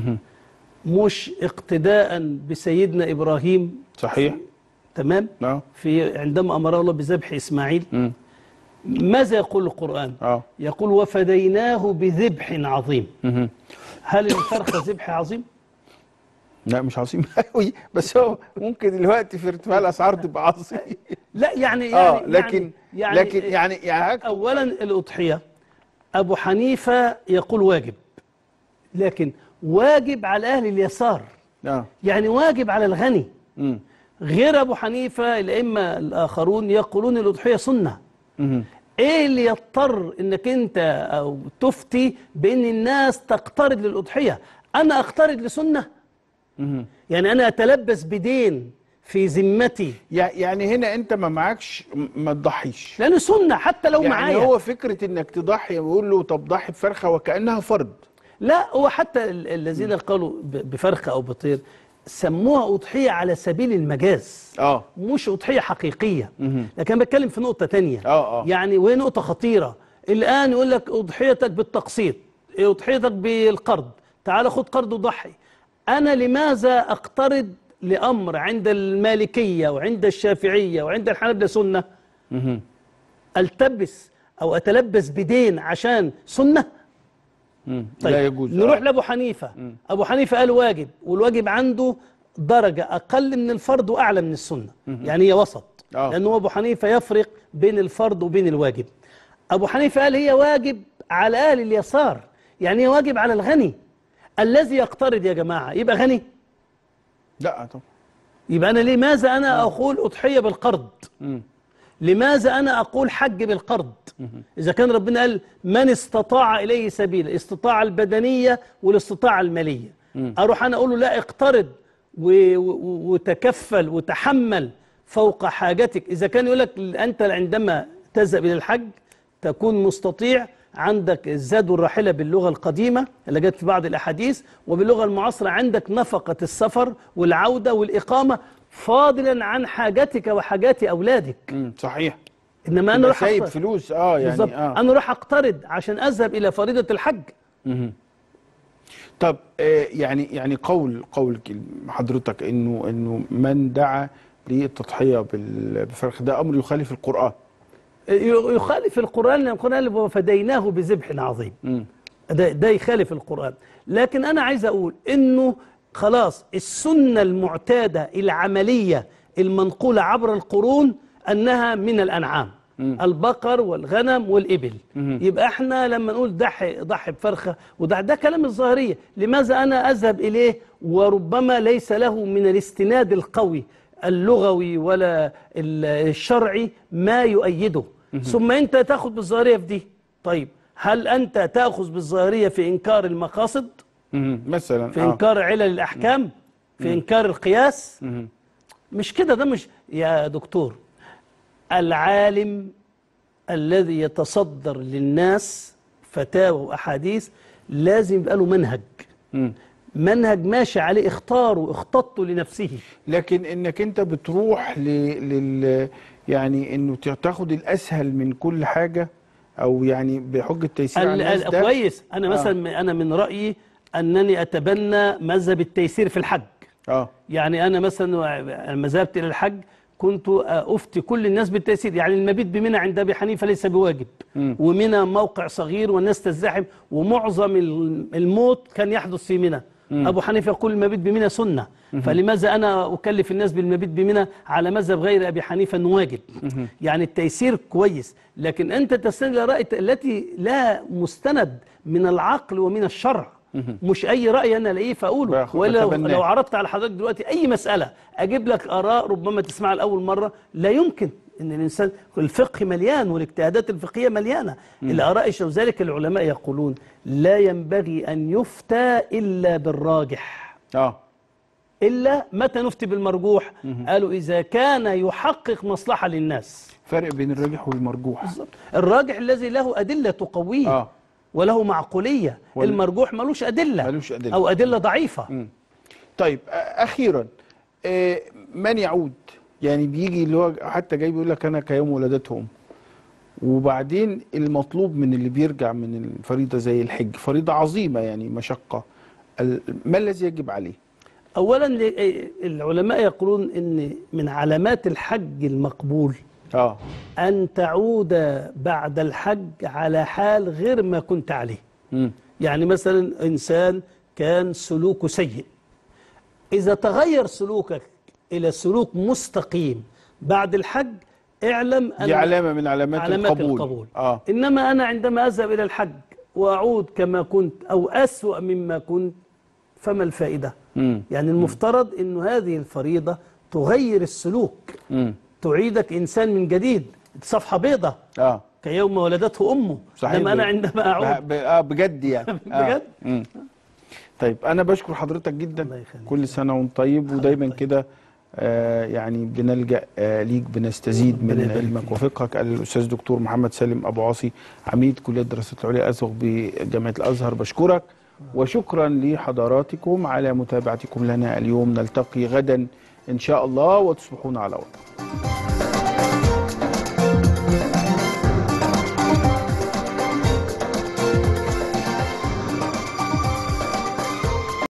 مش اقتداء بسيدنا إبراهيم صحيح تمام اه في عندما أمر الله بذبح إسماعيل امم ماذا يقول القرآن اه يقول وفديناه بذبح عظيم مهم. هل الفرخة ذبح عظيم لا مش عظيم قوي بس هو ممكن دلوقتي في ارتفاع الاسعار تبقى عظيم لا يعني يعني اه لكن يعني لكن يعني يعني هك- اولا الاضحيه ابو حنيفه يقول واجب لكن واجب على اهل اليسار اه يعني واجب على الغني امم غير ابو حنيفه الائمه الاخرون يقولون الاضحيه سنه مهم. ايه اللي يضطر انك انت او تفتي بان الناس تقترض للاضحيه انا اقترض لسنه مهم. يعني انا اتلبس بدين في ذمتي يع- يعني هنا انت ما معكش م- ما تضحيش لانه سنه حتى لو يعني معايا هو فكره انك تضحي يقول له طب ضحي بفرخه وكانها فرض لا هو حتى ال- الذين قالوا ب- بفرخة أو بطير سموها أضحية على سبيل المجاز اه مش أضحية حقيقية مهم. لكن أنا بتكلم في نقطة تانية آه، آه. يعني وهي نقطة خطيرة الآن يقول لك أضحيتك بالتقسيط أضحيتك بالقرض تعال خد قرض وضحي أنا لماذا أقترض لأمر عند المالكية وعند الشافعية وعند الحنابلة سنة مهم. التبس أو أتلبس بدين عشان سنة مم. طيب لا يجوز نروح آه. لابو حنيفه ابو حنيفه قال واجب والواجب عنده درجه اقل من الفرض واعلى من السنه يعني هي وسط آه. لانه ابو حنيفه يفرق بين الفرض وبين الواجب ابو حنيفه قال هي واجب على اهل اليسار يعني هي واجب على الغني الذي يقترض يا جماعه يبقى غني لا طب يبقى انا لماذا انا اقول اضحيه بالقرض مم. لماذا أنا أقول حج بالقرض إذا كان ربنا قال من استطاع إليه سبيلا استطاع البدنية والاستطاعة المالية أروح أنا أقول له لا اقترض و- و- وتكفل وتحمل فوق حاجتك إذا كان يقول لك أنت عندما تذهب إلى الحج تكون مستطيع عندك الزاد والراحلة باللغة القديمة اللي جت في بعض الأحاديث وباللغة المعاصرة عندك نفقة السفر والعودة والإقامة فاضلا عن حاجتك وحاجات أولادك مم. صحيح انما انا انا اروح سايب أقترض. فلوس اه يعني بالظبط اه انا اروح اقترض عشان اذهب الى فريضه الحج مهم. طب آه يعني يعني قول قول حضرتك انه انه من دعا للتضحيه بال- بفرخ ده امر يخالف القران ي- يخالف القران لان القران اللي هو فديناه بذبح عظيم مم. ده, ده يخالف القران لكن انا عايز اقول انه خلاص السنه المعتاده العمليه المنقوله عبر القرون انها من الانعام البقر والغنم والإبل يبقى احنا لما نقول ضحي ضحي بفرخة وده ده كلام الظاهرية لماذا أنا أذهب إليه وربما ليس له من الاستناد القوي اللغوي ولا ال- الشرعي ما يؤيده ثم أنت تأخذ بالظاهرية في دي طيب هل أنت تأخذ بالظاهرية في إنكار المقاصد مهم. مثلا في آه. إنكار علل الأحكام في إنكار القياس مش كده ده مش يا دكتور العالم الذي يتصدر للناس فتاوى وأحاديث لازم يبقى له منهج مم. منهج ماشي عليه اختاره اختطه لنفسه لكن انك انت بتروح ل... لل يعني انه ت- تاخد الاسهل من كل حاجه او يعني بحجه تيسير على ال- الناس ال- ده كويس انا آه. مثلا انا من رايي انني اتبنى مذهب التيسير في الحج اه يعني انا مثلا لما ذهبت الى الحج كنت افتي كل الناس بالتيسير يعني المبيت بمنى عند ابي حنيفه ليس بواجب ومنى موقع صغير والناس تزدحم ومعظم ال- الموت كان يحدث في منى ابو حنيفه يقول المبيت بمنى سنه فلماذا انا اكلف الناس بالمبيت بمنى على مذهب غير ابي حنيفه انه واجب يعني التيسير كويس لكن انت تستند الى راي التي لا مستند من العقل ومن الشرع مش اي راي انا الاقيه فاقوله باخد- ولا لو, بتبناه. لو عرضت على حضرتك دلوقتي اي مساله اجيب لك اراء ربما تسمعها لاول مره لا يمكن ان الانسان الفقه مليان والاجتهادات الفقهيه مليانه الاراء يشوف ذلك العلماء يقولون لا ينبغي ان يفتى الا بالراجح اه الا متى نفتي بالمرجوح قالوا اذا كان يحقق مصلحه للناس فرق بين الراجح والمرجوح الراجح الذي له ادله تقويه اه وله معقوليه وال- المرجوح ملوش ادله ملوش أدلة. او ادله ضعيفه طيب آه، اخيرا آه، من يعود يعني بيجي اللي هو حتى جاي بيقول لك انا كيوم ولادتهم وبعدين المطلوب من اللي بيرجع من الفريضه زي الحج فريضه عظيمه يعني مشقه ال- ما الذي يجب عليه اولا ل- العلماء يقولون ان من علامات الحج المقبول اه ان تعود بعد الحج على حال غير ما كنت عليه مم. يعني مثلا انسان كان سلوكه سيء اذا تغير سلوكك الى سلوك مستقيم بعد الحج اعلم دي علامه من علامات, علامات القبول, القبول اه انما انا عندما اذهب الى الحج واعود كما كنت او اسوا مما كنت فما الفائده مم. يعني المفترض انه هذه الفريضه تغير السلوك مم. تعيدك انسان من جديد صفحه بيضة اه كيوم ولدته امه صحيح انما انا ب- عندما اعود ب- اه بجد يعني آه. بجد؟ مم. طيب انا بشكر حضرتك جدا الله يخليك. كل سنه وانت طيب ودايما كده آه يعني بنلجا آه ليك بنستزيد من ربنا يبارك علمك فيك. وفقهك الاستاذ دكتور محمد سالم ابو عاصي عميد كليه الدراسات العليا ازغ بجامعه الازهر بشكرك وشكرا لحضراتكم على متابعتكم لنا اليوم نلتقي غدا ان شاء الله وتصبحون على خير